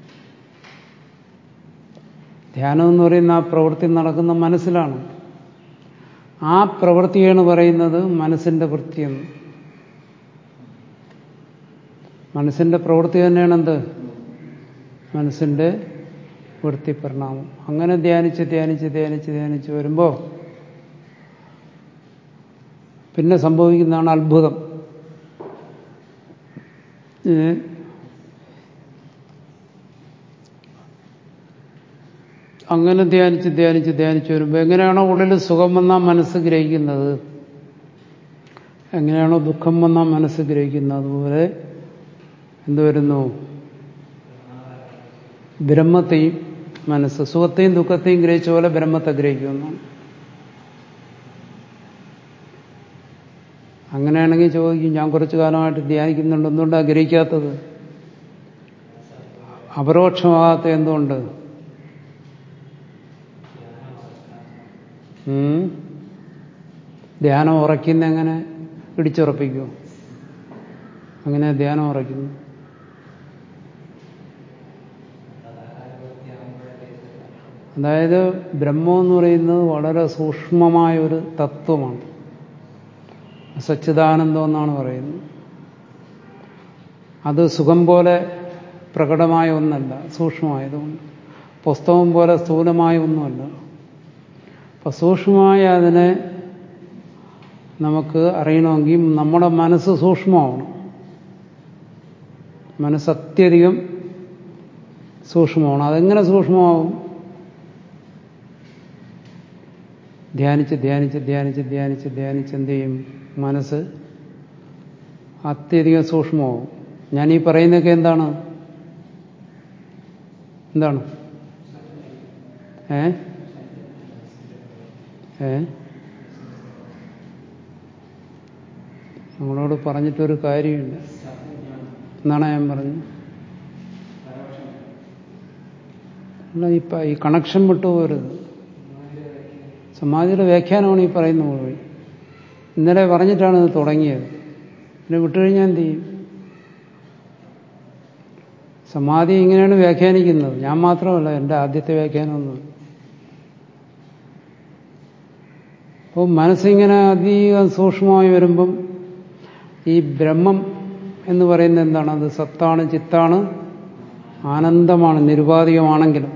Speaker 1: ധ്യാനം എന്ന് പറയുന്ന ആ പ്രവൃത്തി നടക്കുന്ന മനസ്സിലാണ് ആ പ്രവൃത്തിയാണ് പറയുന്നത് മനസ്സിന്റെ വൃത്തിയെന്ന് മനസ്സിന്റെ പ്രവൃത്തി തന്നെയാണ് എന്ത് മനസ്സിന്റെ വൃത്തി പരിണാമം അങ്ങനെ ധ്യാനിച്ച് ധ്യാനിച്ച് ധ്യാനിച്ച് ധ്യാനിച്ച് വരുമ്പോൾ പിന്നെ സംഭവിക്കുന്നതാണ് അത്ഭുതം ഏ? അങ്ങനെ ധ്യാനിച്ച് ധ്യാനിച്ച് ധ്യാനിച്ച് വരുമ്പോൾ എങ്ങനെയാണോ ഉള്ളിൽ സുഖം വന്നാൽ മനസ്സ് ഗ്രഹിക്കുന്നത് എങ്ങനെയാണോ ദുഃഖം വന്നാൽ മനസ്സ് ഗ്രഹിക്കുന്നത് അതുപോലെ എന്ത് വരുന്നു ബ്രഹ്മത്തെയും മനസ്സ് സുഖത്തെയും ദുഃഖത്തെയും ഗ്രഹിച്ച പോലെ ബ്രഹ്മത്തെ ഗ്രഹിക്കുന്നു അങ്ങനെയാണെങ്കിൽ ചോദിക്കും ഞാൻ കുറച്ചു കാലമായിട്ട് ധ്യാനിക്കുന്നുണ്ട് എന്തുകൊണ്ടാണ് ഗ്രഹിക്കാത്തത് അപരോക്ഷമാകാത്ത എന്തുകൊണ്ട് ഉം? ധ്യാനം ഉറയ്ക്കുന്ന എങ്ങനെ പിടിച്ചുറപ്പിക്കൂ അങ്ങനെ ധ്യാനം ഉറയ്ക്കുന്നു അതായത് ബ്രഹ്മം എന്ന് പറയുന്നത് വളരെ സൂക്ഷ്മമായ ഒരു തത്വമാണ് സച്ചിദാനന്ദം എന്നാണ് പറയുന്നത് അത് സുഖം പോലെ പ്രകടമായ ഒന്നല്ല സൂക്ഷ്മമായതുകൊണ്ട് പുസ്തകം പോലെ സ്ഥൂലമായ ഒന്നുമല്ല അപ്പൊ സൂക്ഷ്മമായ അതിനെ നമുക്ക് അറിയണമെങ്കിൽ നമ്മുടെ മനസ്സ് സൂക്ഷ്മമാവണം മനസ്സ് അത്യധികം സൂക്ഷ്മമാണ് അതെങ്ങനെ സൂക്ഷ്മമാവും ധ്യാനിച്ച് ധ്യാനിച്ച് ധ്യാനിച്ച് ധ്യാനിച്ച് ധ്യാനിച്ച് എന്ത് ചെയ്യും മനസ്സ് അത്യധികം സൂക്ഷ്മമാവും ഞാൻ ഈ പറയുന്നതൊക്കെ എന്താണ് എന്താണ് ഏ ഏ നമ്മളോട് പറഞ്ഞിട്ടൊരു കാര്യമില്ല എന്നാണ് ഞാൻ പറഞ്ഞത് അല്ല ഇപ്പൊ ഈ കണക്ഷൻ വിട്ടുപോകരുത് സമാധിയുടെ വ്യാഖ്യാനമാണ് ഈ പറയുന്ന മുഴുവൻ ഇന്നലെ പറഞ്ഞിട്ടാണ് ഇത് തുടങ്ങിയത് പിന്നെ വിട്ടുകഴിഞ്ഞാൽ എന്ത് ചെയ്യും സമാധി ഇങ്ങനെയാണ് വ്യാഖ്യാനിക്കുന്നത് ഞാൻ മാത്രമല്ല എൻ്റെ ആദ്യത്തെ വ്യാഖ്യാനമൊന്നും അപ്പോൾ മനസ്സിങ്ങനെ അധികം സൂക്ഷ്മമായി വരുമ്പം ഈ ബ്രഹ്മം എന്ന് പറയുന്നത് എന്താണ് അത് സത്താണ് ചിത്താണ് ആനന്ദമാണ് നിരുപാധികമാണെങ്കിലും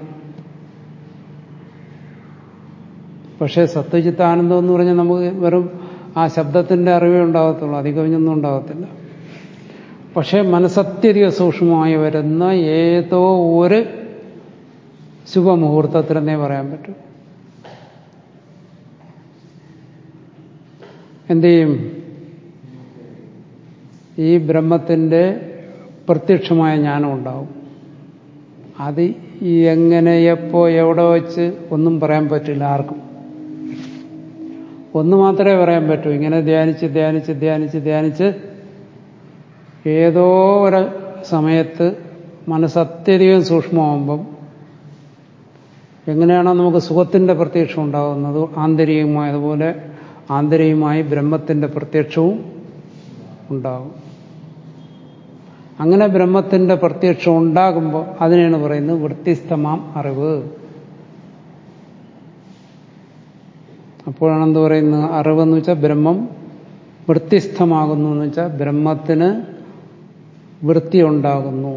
Speaker 1: പക്ഷേ സത്യചിത്ത ആനന്ദം എന്ന് പറഞ്ഞാൽ നമുക്ക് വെറും ആ ശബ്ദത്തിന്റെ അറിവേ ഉണ്ടാകത്തുള്ളൂ അധികമൊന്നും ഉണ്ടാകത്തില്ല പക്ഷേ മനസ്സത്യധിക സൂക്ഷ്മമായി വരുന്ന ഏതോ ഒരു ശുഭമുഹൂർത്തത്തിലെന്നേ പറയാൻ പറ്റും എന്ത് ചെയ്യും ഈ ബ്രഹ്മത്തിന്റെ പ്രത്യക്ഷമായ ജ്ഞാനം ഉണ്ടാവും അത് എങ്ങനെ എപ്പോ എവിടെ വെച്ച് ഒന്നും പറയാൻ പറ്റില്ല ആർക്കും ഒന്ന് മാത്രമേ പറയാൻ പറ്റൂ ഇങ്ങനെ ധ്യാനിച്ച് ധ്യാനിച്ച് ധ്യാനിച്ച് ധ്യാനിച്ച് ഏതോ ഒരു സമയത്ത് മനസ്സത്യധികം സൂക്ഷ്മമാകുമ്പം എങ്ങനെയാണോ നമുക്ക് സുഖത്തിന്റെ പ്രത്യക്ഷം ഉണ്ടാകുന്നത് ആന്തരികമായതുപോലെ ആന്തരികമായി ബ്രഹ്മത്തിന്റെ പ്രത്യക്ഷവും ഉണ്ടാകും അങ്ങനെ ബ്രഹ്മത്തിന്റെ പ്രത്യക്ഷം ഉണ്ടാകുമ്പോൾ അതിനെയാണ് പറയുന്നത് വൃത്തിസ്തമാം അറിവ് അപ്പോഴാണ് എന്ത് പറയുന്നത് അറിവെന്ന് വെച്ചാൽ ബ്രഹ്മം വൃത്തിസ്ഥമാകുന്നു എന്ന് വെച്ചാൽ ബ്രഹ്മത്തിന് വൃത്തി ഉണ്ടാകുന്നു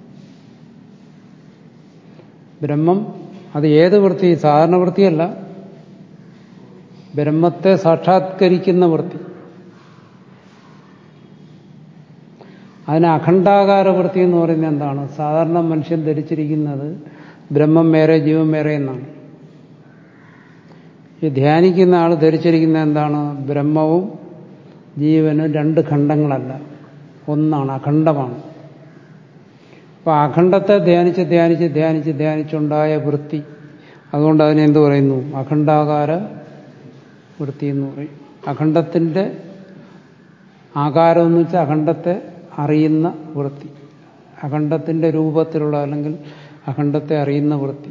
Speaker 1: ബ്രഹ്മം അത് ഏത് വൃത്തി സാധാരണ വൃത്തിയല്ല ബ്രഹ്മത്തെ സാക്ഷാത്കരിക്കുന്ന വൃത്തി അതിന് അഖണ്ഡാകാര വൃത്തി എന്ന് പറയുന്നത് എന്താണ് സാധാരണ മനുഷ്യൻ ധരിച്ചിരിക്കുന്നത് ബ്രഹ്മം വേറെ ജീവൻ വേറെ എന്നാണ് ഈ ധ്യാനിക്കുന്ന ആൾ ധരിച്ചിരിക്കുന്ന എന്താണ് ബ്രഹ്മവും ജീവനും രണ്ട് ഖണ്ഡങ്ങളല്ല ഒന്നാണ് അഖണ്ഡമാണ് അപ്പൊ അഖണ്ഡത്തെ ധ്യാനിച്ച് ധ്യാനിച്ച് ധ്യാനിച്ച് ധ്യാനിച്ചുണ്ടായ വൃത്തി അതുകൊണ്ട് അതിനെ എന്ത് പറയുന്നു അഖണ്ഡാകാര വൃത്തി എന്ന് പറയും അഖണ്ഡത്തിന്റെ ആകാരം എന്ന് വെച്ചാൽ അഖണ്ഡത്തെ അറിയുന്ന വൃത്തി അഖണ്ഡത്തിന്റെ രൂപത്തിലുള്ള അല്ലെങ്കിൽ അഖണ്ഡത്തെ അറിയുന്ന വൃത്തി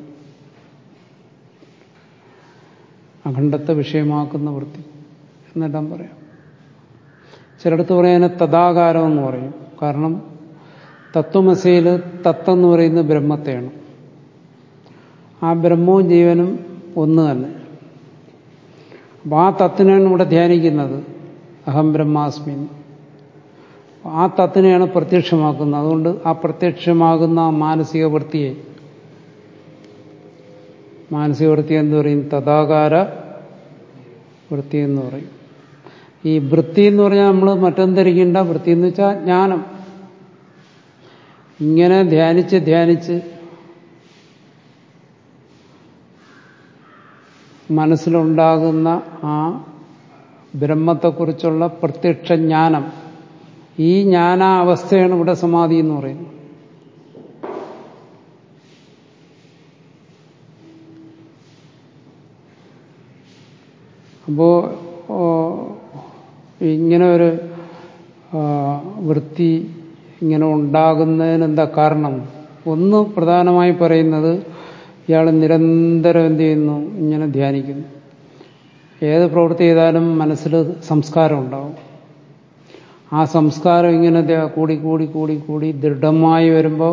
Speaker 1: അഖണ്ഡത്തെ വിഷയമാക്കുന്ന വൃത്തി എന്നെല്ലാം പറയാം ചിലടത്ത് പറയാൻ തഥാകാരം എന്ന് പറയും കാരണം തത്വമസയിൽ തത്വം എന്ന് പറയുന്നത് ബ്രഹ്മത്തെയാണ് ആ ബ്രഹ്മവും ജീവനും ഒന്ന് തന്നെ അപ്പം ആ തത്തിനാണ് ഇവിടെ ധ്യാനിക്കുന്നത് അഹം ബ്രഹ്മാസ്മി ആ തത്തിനെയാണ് പ്രത്യക്ഷമാക്കുന്നത് അതുകൊണ്ട് ആ പ്രത്യക്ഷമാകുന്ന മാനസിക വൃത്തിയെ മാനസിക വൃത്തി എന്ന് പറയും തഥാകാര വൃത്തി എന്ന് പറയും ഈ വൃത്തി എന്ന് പറഞ്ഞാൽ നമ്മൾ മറ്റെന്തരിക്കേണ്ട വൃത്തി എന്ന് വെച്ചാൽ ജ്ഞാനം ഇങ്ങനെ ധ്യാനിച്ച് ധ്യാനിച്ച് മനസ്സിലുണ്ടാകുന്ന ആ ബ്രഹ്മത്തെക്കുറിച്ചുള്ള പ്രത്യക്ഷ ജ്ഞാനം ഈ ജ്ഞാനാവസ്ഥയാണ് ഇവിടെ സമാധി എന്ന് പറയുന്നത് അപ്പോ ഇങ്ങനെ ഒരു വൃത്തി ഇങ്ങനെ ഉണ്ടാകുന്നതിന് എന്താ കാരണം ഒന്ന് പ്രധാനമായി പറയുന്നത് ഇയാൾ നിരന്തരം എന്ത് ചെയ്യുന്നു ഇങ്ങനെ ധ്യാനിക്കുന്നു ഏത് പ്രവൃത്തി ചെയ്താലും മനസ്സിൽ സംസ്കാരം ഉണ്ടാവും ആ സംസ്കാരം ഇങ്ങനെ കൂടി കൂടി കൂടി കൂടി ദൃഢമായി വരുമ്പോൾ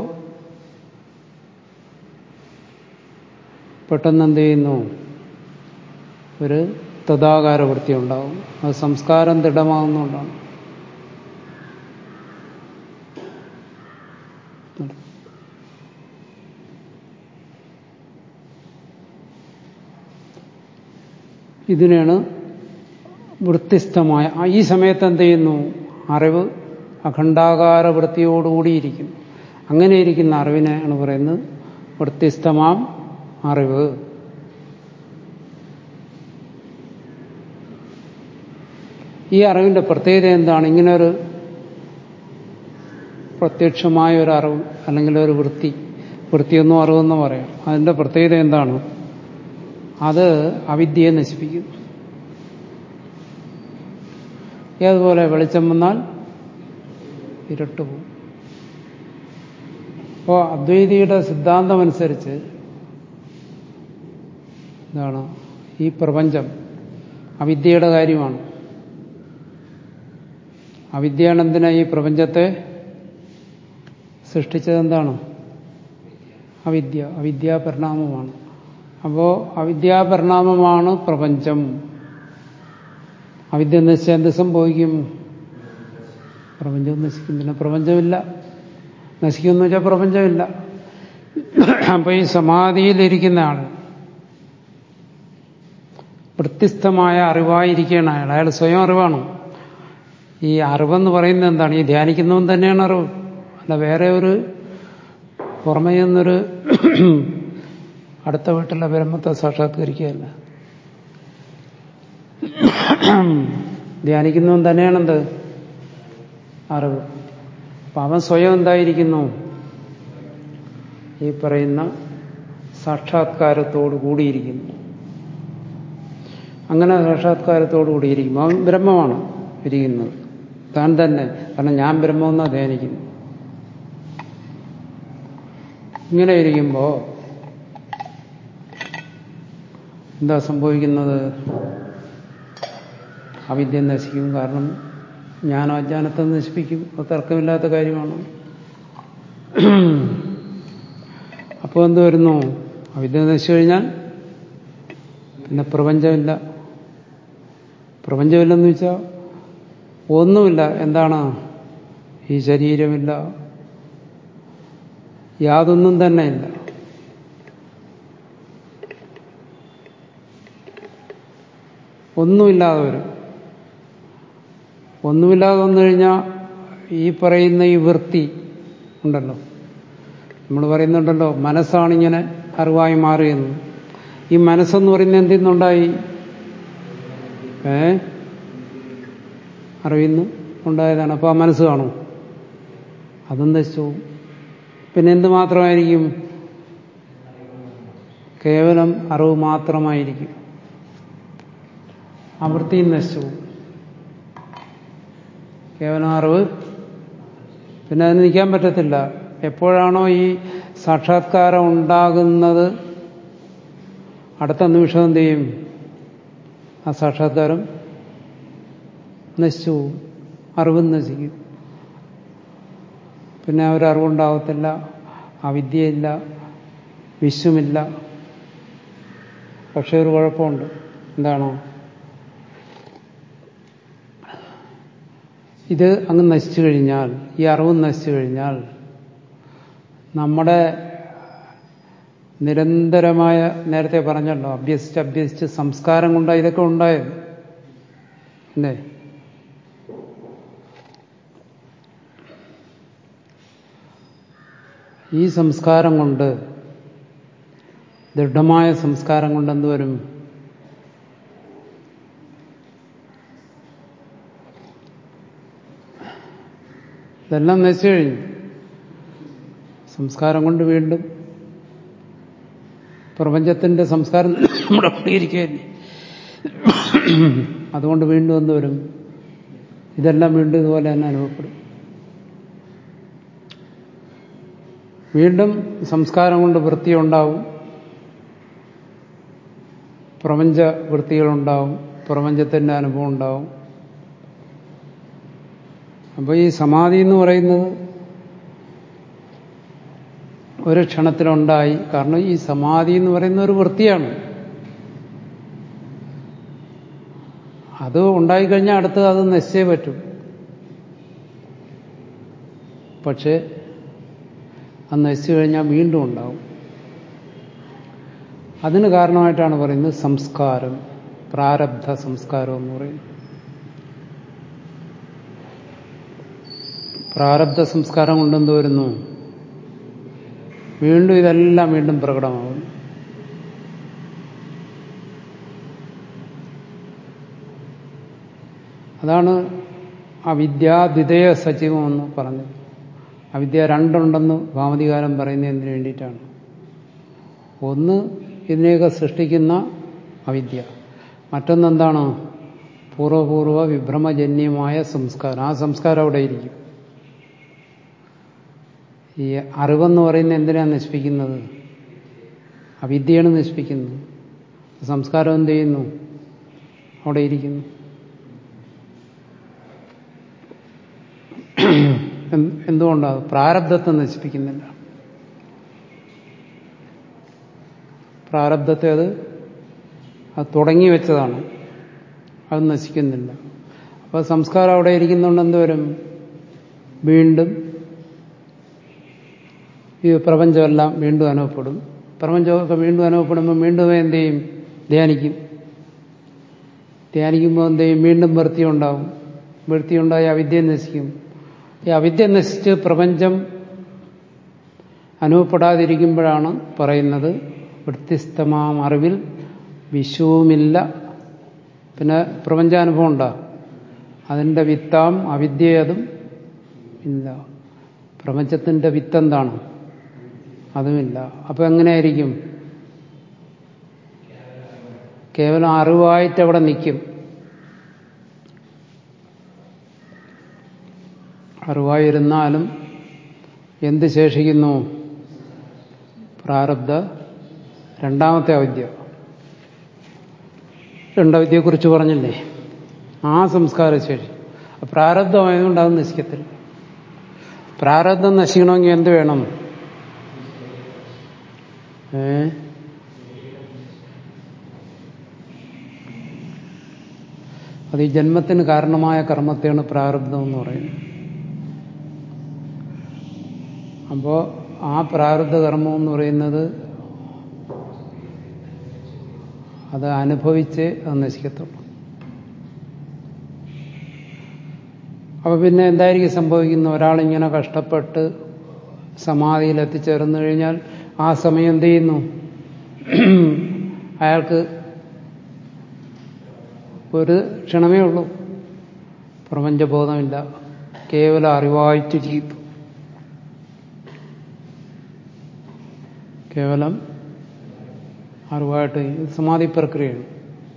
Speaker 1: പെട്ടെന്ന് എന്ത് ചെയ്യുന്നു ഒരു തഥാകാര വൃത്തി ഉണ്ടാവും അത് സംസ്കാരം ദൃഢമാകുന്നുകൊണ്ടാണ് ഇതിനാണ് വൃത്തിസ്ഥമായ ഈ സമയത്ത് എന്ത് ചെയ്യുന്നു അറിവ് അഖണ്ഡാകാര വൃത്തിയോടുകൂടിയിരിക്കുന്നു അങ്ങനെ ഇരിക്കുന്ന അറിവിനെയാണ് പറയുന്നത് വൃത്തിസ്ഥമാം അറിവ് ഈ അറിവിന്റെ പ്രത്യേകത എന്താണ് ഇങ്ങനെ ഒരു പ്രത്യക്ഷമായ ഒരു അറിവ് അല്ലെങ്കിൽ ഒരു വൃത്തി വൃത്തിയൊന്നും അറിവെന്ന് പറയാം അതിന്റെ പ്രത്യേകത എന്താണ് അത് അവിദ്യയെ നശിപ്പിക്കും ഏതുപോലെ വെളിച്ചം വന്നാൽ ഇരുട്ട് പോകും അപ്പോൾ അദ്വൈതിയുടെ സിദ്ധാന്തമനുസരിച്ച് എന്താണ് ഈ പ്രപഞ്ചം അവിദ്യയുടെ കാര്യമാണ് അവിദ്യയാണ് എന്തിനാ ഈ പ്രപഞ്ചത്തെ സൃഷ്ടിച്ചത് എന്താണ് അവിദ്യ അവിദ്യാപരിണാമമാണ് അപ്പോൾ അവിദ്യാപരിണാമമാണ് പ്രപഞ്ചം അവിദ്യ നശിച്ചാൽ എന്ത് സംഭവിക്കും പ്രപഞ്ചം നശിക്കും പിന്നെ പ്രപഞ്ചമില്ല നശിക്കുമെന്ന് വെച്ചാൽ പ്രപഞ്ചമില്ല അപ്പൊ ഈ സമാധിയിലിരിക്കുന്ന ആൾ വൃത്യസ്തമായ അറിവായിരിക്കുകയാണ് അയാൾ അയാൾ സ്വയം അറിവാണ് ഈ അറിവെന്ന് പറയുന്നത് എന്താണ് ഈ ധ്യാനിക്കുന്നവൻ തന്നെയാണ് അറിവ് അല്ല വേറെ ഒരു പുറമേ നിന്നൊരു അടുത്ത വീട്ടിലെ ബ്രഹ്മത്തെ സാക്ഷാത്കരിക്കുകയല്ല ധ്യാനിക്കുന്നവൻ തന്നെയാണെന്ത് അറിവ് അപ്പൊ അവൻ സ്വയം എന്തായിരിക്കുന്നു ഈ പറയുന്ന സാക്ഷാത്കാരത്തോടു കൂടിയിരിക്കുന്നു അങ്ങനെ സാക്ഷാത്കാരത്തോടു കൂടിയിരിക്കും അവൻ ബ്രഹ്മമാണ് ഇരിക്കുന്നത് താൻ തന്നെ കാരണം ഞാൻ ബ്രഹ്മമെന്നാ ധ്യാനിക്കുന്നു ഇങ്ങനെ ഇരിക്കുമ്പോ എന്താ സംഭവിക്കുന്നത് അവിദ്യ നശിക്കും കാരണം ഞാൻ അജ്ഞാനത്തെ നശിപ്പിക്കും അത് തർക്കമില്ലാത്ത കാര്യമാണ് അപ്പോൾ എന്ത് വരുന്നു അവിദ്യ നശിച്ചു കഴിഞ്ഞാൽ പിന്നെ പ്രപഞ്ചമില്ല പ്രപഞ്ചമില്ലെന്ന് വെച്ചാൽ ഒന്നുമില്ല എന്താണ് ഈ ശരീരമില്ല യാതൊന്നും തന്നെ ഇല്ല ഒന്നുമില്ലാതെ വരും ഒന്നുമില്ലാതെ വന്നു കഴിഞ്ഞാൽ ഈ പറയുന്ന ഈ വൃത്തി ഉണ്ടല്ലോ നമ്മൾ പറയുന്നുണ്ടല്ലോ മനസ്സാണിങ്ങനെ അറിവായി മാറിയെന്ന് ഈ മനസ്സെന്ന് പറയുന്നത് എന്തിൽ നിന്നുണ്ടായി ഏ അറിവിന്ന് ഉണ്ടായതാണ് അപ്പോൾ ആ മനസ്സ് കാണും അതും നശിച്ചു പിന്നെ എന്ത് മാത്രമായിരിക്കും കേവലം അറിവ് മാത്രമായിരിക്കും ആ വൃത്തിയും നശിച്ചു കേവലം അറിവ് പിന്നെ അതിന് നിൽക്കാൻ പറ്റത്തില്ല എപ്പോഴാണോ ഈ സാക്ഷാത്കാരം ഉണ്ടാകുന്നത് അടുത്ത നിമിഷം എന്ത് ചെയ്യും ആ സാക്ഷാത്കാരം നശിച്ചു അറിവും നശിക്കും പിന്നെ ഒരറിവുണ്ടാകത്തില്ല അവിദ്യയില്ല വിശ്വമില്ല പക്ഷെ ഒരു കുഴപ്പമുണ്ട് എന്താണോ ഇത് അങ്ങ് നശിച്ചു കഴിഞ്ഞാൽ ഈ അറിവ് നശിച്ചു കഴിഞ്ഞാൽ നമ്മുടെ നിരന്തരമായ നേരത്തെ പറഞ്ഞല്ലോ അഭ്യസിച്ച് അഭ്യസിച്ച് സംസ്കാരം കൊണ്ടാണ് ഇതൊക്കെ ഉണ്ടായത് അല്ലേ ഈ സംസ്കാരം കൊണ്ട് ദൃഢമായ സംസ്കാരം കൊണ്ട് എന്തുവരും ഇതെല്ലാം നശിച്ചു കഴിഞ്ഞു സംസ്കാരം കൊണ്ട് വീണ്ടും പ്രപഞ്ചത്തിന്റെ സംസ്കാരം നമ്മുടെ ഇരിക്കുകയല്ലേ അതുകൊണ്ട് വീണ്ടും എന്ത് വരും ഇതെല്ലാം വീണ്ടും ഇതുപോലെ തന്നെ അനുഭവപ്പെടും വീണ്ടും സംസ്കാരം കൊണ്ട് വൃത്തി ഉണ്ടാവും പ്രപഞ്ച വൃത്തികളുണ്ടാവും പ്രപഞ്ചത്തിന്റെ അനുഭവം ഉണ്ടാവും അപ്പോൾ ഈ സമാധി എന്ന് പറയുന്നത് ഒരു ക്ഷണത്തിലുണ്ടായി കാരണം ഈ സമാധി എന്ന് പറയുന്ന ഒരു വൃത്തിയാണ് അത് ഉണ്ടായിക്കഴിഞ്ഞാൽ അടുത്ത് അത് നശിച്ചേ പറ്റും പക്ഷേ അത് നശിച്ചു കഴിഞ്ഞാൽ വീണ്ടും ഉണ്ടാവും അതിന് കാരണമായിട്ടാണ് പറയുന്നത് സംസ്കാരം പ്രാരബ്ധ സംസ്കാരം എന്ന് പറയുന്നത് പ്രാരബ്ധ സംസ്കാരം കൊണ്ടെന്ത് വരുന്നു വീണ്ടും ഇതെല്ലാം വീണ്ടും പ്രകടമാകും അതാണ് അവിദ്യാദ്വിതയ സജീവം എന്ന് പറഞ്ഞത് അവിദ്യ രണ്ടുണ്ടെന്ന് ഭാമതികാലം പറയുന്നതിന് വേണ്ടിയിട്ടാണ് ഒന്ന് ഇതിനെയൊക്കെ സൃഷ്ടിക്കുന്ന അവിദ്യ മറ്റൊന്നെന്താണ് പൂർവപൂർവ വിഭ്രമജന്യമായ സംസ്കാരം ആ സംസ്കാരം അവിടെ ഇരിക്കും ഈ അറിവെന്ന് പറയുന്നത് എന്തിനാണ് നശിപ്പിക്കുന്നത് അവിദ്യയാണ് നശിപ്പിക്കുന്നത് സംസ്കാരം എന്ത് ചെയ്യുന്നു അവിടെ ഇരിക്കുന്നു എന്തുകൊണ്ടാണ് പ്രാരബ്ധത്തെ നശിപ്പിക്കുന്നില്ല പ്രാരബ്ധത്തെ അത് അത് തുടങ്ങി വെച്ചതാണ് അത് നശിക്കുന്നില്ല അപ്പോൾ സംസ്കാരം അവിടെ ഇരിക്കുന്നുണ്ട് എന്തുവരും വീണ്ടും ഈ പ്രപഞ്ചമെല്ലാം വീണ്ടും അനുഭവപ്പെടും പ്രപഞ്ചമൊക്കെ വീണ്ടും അനുഭവപ്പെടുമ്പോൾ വീണ്ടും എന്ത് ചെയ്യും ധ്യാനിക്കും ധ്യാനിക്കുമ്പോൾ എന്ത് ചെയ്യും വീണ്ടും വൃത്തി ഉണ്ടാവും വൃത്തി ഉണ്ടായി അവിദ്യ നശിക്കും ഈ അവിദ്യ നശിച്ച് പ്രപഞ്ചം അനുഭവപ്പെടാതിരിക്കുമ്പോഴാണ് പറയുന്നത് വൃത്തിസ്തമാം അറിവിൽ വിഷവുമില്ല പിന്നെ പ്രപഞ്ചാനുഭവം ഉണ്ടോ അതിൻ്റെ വിത്താം അവിദ്യയതും ഇല്ല പ്രപഞ്ചത്തിൻ്റെ വിത്ത് എന്താണ് അതുമില്ല അപ്പം എങ്ങനെയായിരിക്കും കേവലം അറിവായിട്ട് അവിടെ നിൽക്കും അറിവായിരുന്നാലും എന്ത് ശേഷിക്കുന്നു പ്രാരബ്ധ രണ്ടാമത്തെ അവിദ്യ രണ്ടവിദ്യയെക്കുറിച്ച് പറഞ്ഞില്ലേ ആ സംസ്കാരശേഷി പ്രാരബ്ധമായതുകൊണ്ട് അത് നശിക്കത്തില്ല പ്രാരബ്ധം നശിക്കണമെങ്കിൽ എന്ത് വേണം ഏ അത് ഈ ജന്മത്തിന് കാരണമായ കർമ്മത്തെയാണ് പ്രാരബ്ധം എന്ന് പറയുന്നത് അപ്പോൾ ആ പ്രാരബ്ധ കർമ്മം എന്ന് പറയുന്നത് അത് അനുഭവിച്ച് അത് നശിക്കത്തുള്ളൂ അപ്പൊ പിന്നെ എന്തായിരിക്കും സംഭവിക്കുന്ന ഒരാളിങ്ങനെ കഷ്ടപ്പെട്ട് സമാധിയിൽ എത്തിച്ചേർന്നു കഴിഞ്ഞാൽ ആ സമയം എന്ത് ചെയ്യുന്നു അയാൾക്ക് ഒരു ക്ഷണമേ ഉള്ളൂ പ്രപഞ്ചബോധമില്ല കേവലം അറിവായിട്ട് ജീവിക്കും കേവലം അറിവായിട്ട് സമാധി പ്രക്രിയയാണ്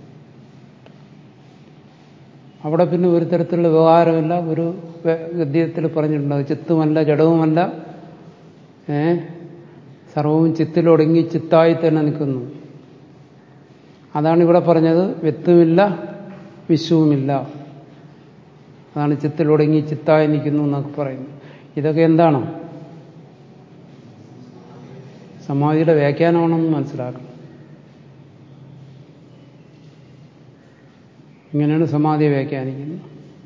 Speaker 1: അവിടെ പിന്നെ ഒരു തരത്തിലുള്ള വ്യവഹാരമില്ല ഒരു ഗദ്യത്തിൽ പറഞ്ഞിട്ടുണ്ട് അത് ചിത്തുമല്ല ജഡവുമല്ല ഏ സർവവും ചിത്തിലൊടുങ്ങി ചിത്തായി തന്നെ നിൽക്കുന്നു അതാണ് ഇവിടെ പറഞ്ഞത് വ്യക്തമില്ല വിശ്വവുമില്ല അതാണ് ചിത്തിലൊടുങ്ങി ചിത്തായി നിൽക്കുന്നു എന്നൊക്കെ പറയുന്നു ഇതൊക്കെ എന്താണ് സമാധിയുടെ വ്യാഖ്യാനമാണെന്ന് മനസ്സിലാക്കണം ഇങ്ങനെയാണ് സമാധിയെ വ്യാഖ്യാനിക്കുന്നത്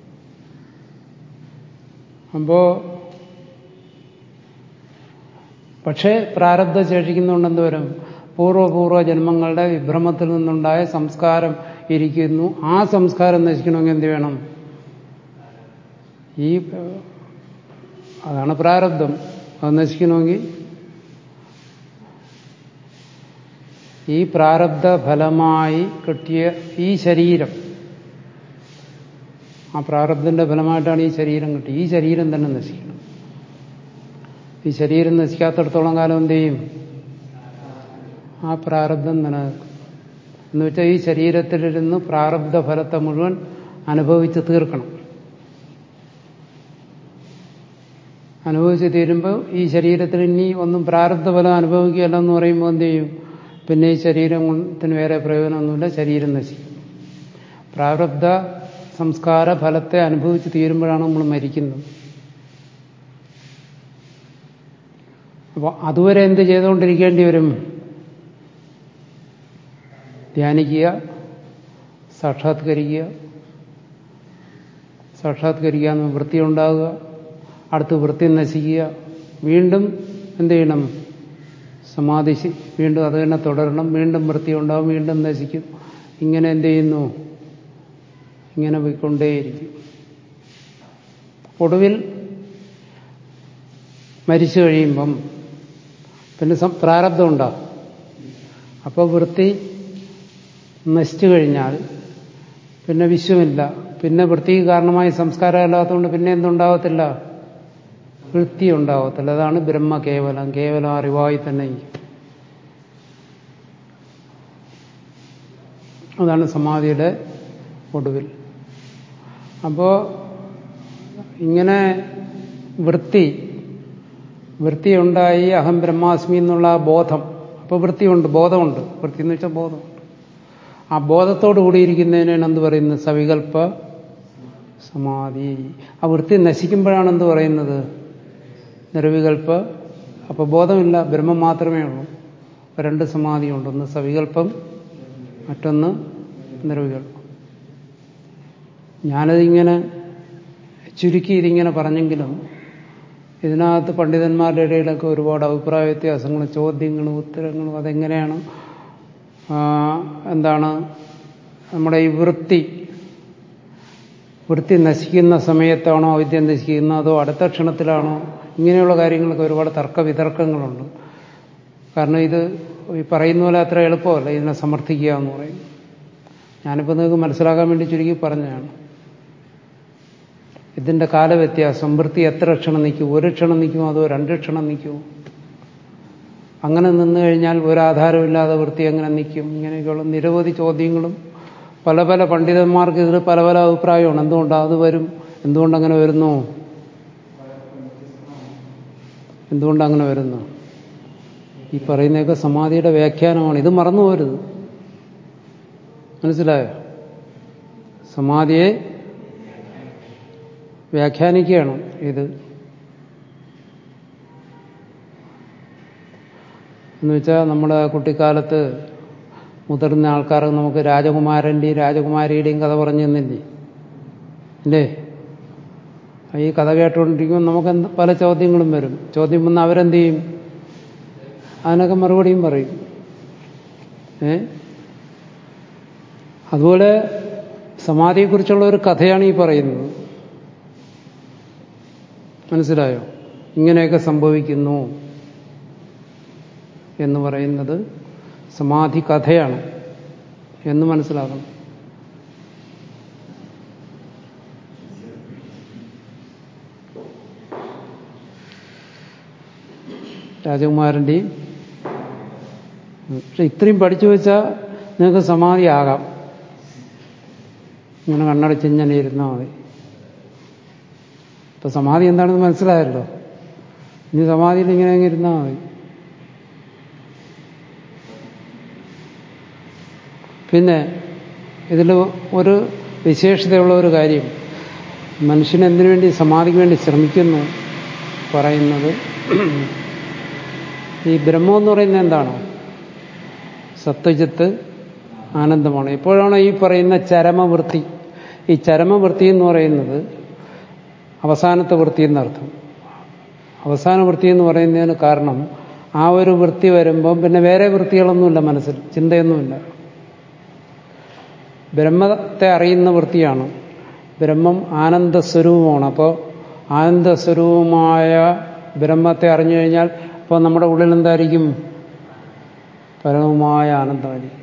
Speaker 1: അപ്പോ പക്ഷേ പ്രാരബ്ധ ശേഷിക്കുന്നുണ്ടെന്ന് വരും പൂർവ്വപൂർവ്വ ജന്മങ്ങളുടെ വിഭ്രമത്തിൽ നിന്നുണ്ടായ സംസ്കാരം ഇരിക്കുന്നു ആ സംസ്കാരം നശിക്കണമെങ്കിൽ എന്ത് വേണം ഈ അതാണ് പ്രാരബ്ധം അത് നശിക്കണമെങ്കിൽ ഈ പ്രാരബ്ധ ഫലമായി കിട്ടിയ ഈ ശരീരം ആ പ്രാരബ്ധന്റെ ഫലമായിട്ടാണ് ഈ ശരീരം കിട്ടിയത് ഈ ശരീരം തന്നെ നശിക്കണം ഈ ശരീരം നശിക്കാത്തടത്തോളം കാലം എന്ത് ചെയ്യും ആ പ്രാരബ്ധം നിലനിൽക്കും എന്ന് വെച്ചാൽ ഈ ശരീരത്തിലിരുന്ന് പ്രാരബ്ധ ഫലത്തെ മുഴുവൻ അനുഭവിച്ച് തീർക്കണം അനുഭവിച്ച് തീരുമ്പോൾ ഈ ശരീരത്തിൽ ഇനി ഒന്നും പ്രാരബ്ധ ഫലം അനുഭവിക്കുകയല്ല എന്ന് പറയുമ്പോൾ എന്ത് ചെയ്യും പിന്നെ ഈ ശരീരത്തിന് വേറെ പ്രയോജനമൊന്നുമില്ല ശരീരം നശിക്കും പ്രാരബ്ധ സംസ്കാര ഫലത്തെ അനുഭവിച്ച് തീരുമ്പോഴാണ് നമ്മൾ മരിക്കുന്നത് അപ്പോൾ അതുവരെ എന്ത് ചെയ്തുകൊണ്ടിരിക്കേണ്ടി വരും ധ്യാനിക്കുക സാക്ഷാത്കരിക്കുക സാക്ഷാത്കരിക്കുക എന്ന് വൃത്തി ഉണ്ടാകുക അടുത്ത് വൃത്തി നശിക്കുക വീണ്ടും എന്ത് ചെയ്യണം സമാധി വീണ്ടും അത് തന്നെ തുടരണം വീണ്ടും വൃത്തി ഉണ്ടാവും വീണ്ടും നശിക്കും ഇങ്ങനെ എന്ത് ചെയ്യുന്നു ഇങ്ങനെ പോയിക്കൊണ്ടേയിരിക്കും ഒടുവിൽ മരിച്ചു കഴിയുമ്പം പിന്നെ പ്രാരബ്ധം ഉണ്ടാവും അപ്പോൾ വൃത്തി നശിച്ചു കഴിഞ്ഞാൽ പിന്നെ വിശ്വമില്ല പിന്നെ വൃത്തിക്ക് കാരണമായി സംസ്കാരമില്ലാത്തതുകൊണ്ട് പിന്നെ എന്തുണ്ടാവത്തില്ല വൃത്തി ഉണ്ടാവത്തില്ല അതാണ് ബ്രഹ്മ കേവലം കേവലം അറിവായി തന്നെ അതാണ് സമാധിയുടെ ഒടുവിൽ അപ്പോ ഇങ്ങനെ വൃത്തി വൃത്തിയുണ്ടായി അഹം ബ്രഹ്മാസ്മി എന്നുള്ള ആ ബോധം അപ്പോൾ വൃത്തിയുണ്ട് ബോധമുണ്ട് വൃത്തി എന്ന് വെച്ചാൽ ബോധമുണ്ട് ആ ബോധത്തോട് കൂടിയിരിക്കുന്നതിനാണ് എന്ത് പറയുന്നത് സവികൽപ്പ സമാധി ആ വൃത്തി നശിക്കുമ്പോഴാണ് എന്ത് പറയുന്നത് നിർവികൽപ്പ അപ്പോൾ ബോധമില്ല ബ്രഹ്മം മാത്രമേ ഉള്ളൂ രണ്ട് സമാധിയുണ്ട് ഒന്ന് സവികൽപ്പം മറ്റൊന്ന് നിർവികൽപ്പം ഞാനതിങ്ങനെ ചുരുക്കി ഇതിങ്ങനെ പറഞ്ഞെങ്കിലും ഇതിനകത്ത് പണ്ഡിതന്മാരുടെ ഇടയിലൊക്കെ ഒരുപാട് അഭിപ്രായ വ്യത്യാസങ്ങളും ചോദ്യങ്ങളും ഉത്തരങ്ങളും അതെങ്ങനെയാണ് എന്താണ് നമ്മുടെ ഈ വൃത്തി വൃത്തി നശിക്കുന്ന സമയത്താണോ അവിദ്യ നശിക്കുന്നത് അതോ അടുത്ത ക്ഷണത്തിലാണോ ഇങ്ങനെയുള്ള കാര്യങ്ങളൊക്കെ ഒരുപാട് തർക്ക വിതർക്കങ്ങളുണ്ട് കാരണം ഇത് ഈ പറയുന്ന പോലെ അത്ര എളുപ്പമല്ല ഇതിനെ സമർത്ഥിക്കുക എന്ന് പറയും ഞാനിപ്പോൾ നിങ്ങൾക്ക് മനസ്സിലാക്കാൻ വേണ്ടി ചുരുക്കി പറഞ്ഞതാണ് ഇതിന്റെ കാലവ്യത്യാസം വൃത്തി എത്ര ക്ഷണം നിൽക്കും ഒരു ക്ഷണം നിൽക്കുമോ അതോ രണ്ട് ക്ഷണം നിൽക്കുമോ അങ്ങനെ നിന്നു കഴിഞ്ഞാൽ ഒരാധാരമില്ലാതെ വൃത്തി എങ്ങനെ നിൽക്കും ഇങ്ങനെയൊക്കെയുള്ള നിരവധി ചോദ്യങ്ങളും പല പല പണ്ഡിതന്മാർക്ക് ഇതിൽ പല പല അഭിപ്രായമാണ് എന്തുകൊണ്ടാണ് അത് വരും എന്തുകൊണ്ടങ്ങനെ വരുന്നു എന്തുകൊണ്ടങ്ങനെ വരുന്നു ഈ പറയുന്നതൊക്കെ സമാധിയുടെ വ്യാഖ്യാനമാണ് ഇത് മറന്നു പോരുത് മനസ്സിലായോ സമാധിയെ വ്യാഖ്യാനിക്കുകയാണ് ഇത് എന്ന് വെച്ചാൽ നമ്മുടെ കുട്ടിക്കാലത്ത് മുതിർന്ന ആൾക്കാർ നമുക്ക് രാജകുമാരൻ്റെയും രാജകുമാരിയുടെയും കഥ പറഞ്ഞു തന്നില്ലേ അല്ലേ ഈ കഥ കേട്ടുകൊണ്ടിരിക്കുമ്പോൾ നമുക്ക് പല ചോദ്യങ്ങളും വരും ചോദ്യം വന്ന് അവരെന്ത് ചെയ്യും അതിനൊക്കെ മറുപടിയും പറയും ഏ അതുപോലെ സമാധിയെക്കുറിച്ചുള്ള ഒരു കഥയാണ് ഈ പറയുന്നത് മനസ്സിലായോ ഇങ്ങനെയൊക്കെ സംഭവിക്കുന്നു എന്ന് പറയുന്നത് സമാധി കഥയാണ് എന്ന് മനസ്സിലാക്കണം രാജകുമാരൻ്റെയും പക്ഷെ ഇത്രയും പഠിച്ചു വെച്ചാൽ നിങ്ങൾക്ക് സമാധിയാകാം ഇങ്ങനെ കണ്ണടച്ച് ഇങ്ങനെ ഇരുന്നാൽ മതി ഇപ്പൊ സമാധി എന്താണെന്ന് മനസ്സിലായല്ലോ ഇനി സമാധിയിൽ ഇങ്ങനെ അങ്ങ് ഇരുന്നാൽ മതി പിന്നെ ഇതിൽ ഒരു വിശേഷതയുള്ള ഒരു കാര്യം മനുഷ്യൻ എന്തിനു വേണ്ടി സമാധിക്ക് വേണ്ടി ശ്രമിക്കുന്നു പറയുന്നത് ഈ ബ്രഹ്മം എന്ന് പറയുന്നത് എന്താണ് സത്യജിത്ത് ആനന്ദമാണ് എപ്പോഴാണ് ഈ പറയുന്ന ചരമവൃത്തി ഈ ചരമവൃത്തി എന്ന് പറയുന്നത് അവസാനത്തെ വൃത്തി എന്നർത്ഥം അവസാന വൃത്തി എന്ന് പറയുന്നതിന് കാരണം ആ ഒരു വൃത്തി വരുമ്പം പിന്നെ വേറെ വൃത്തികളൊന്നുമില്ല മനസ്സിൽ ചിന്തയൊന്നുമില്ല ബ്രഹ്മത്തെ അറിയുന്ന വൃത്തിയാണ് ബ്രഹ്മം ആനന്ദസ്വരൂപമാണ് അപ്പോൾ ആനന്ദസ്വരൂപമായ ബ്രഹ്മത്തെ അറിഞ്ഞു കഴിഞ്ഞാൽ അപ്പോൾ നമ്മുടെ ഉള്ളിൽ എന്തായിരിക്കും പരമമായ ആനന്ദമായിരിക്കും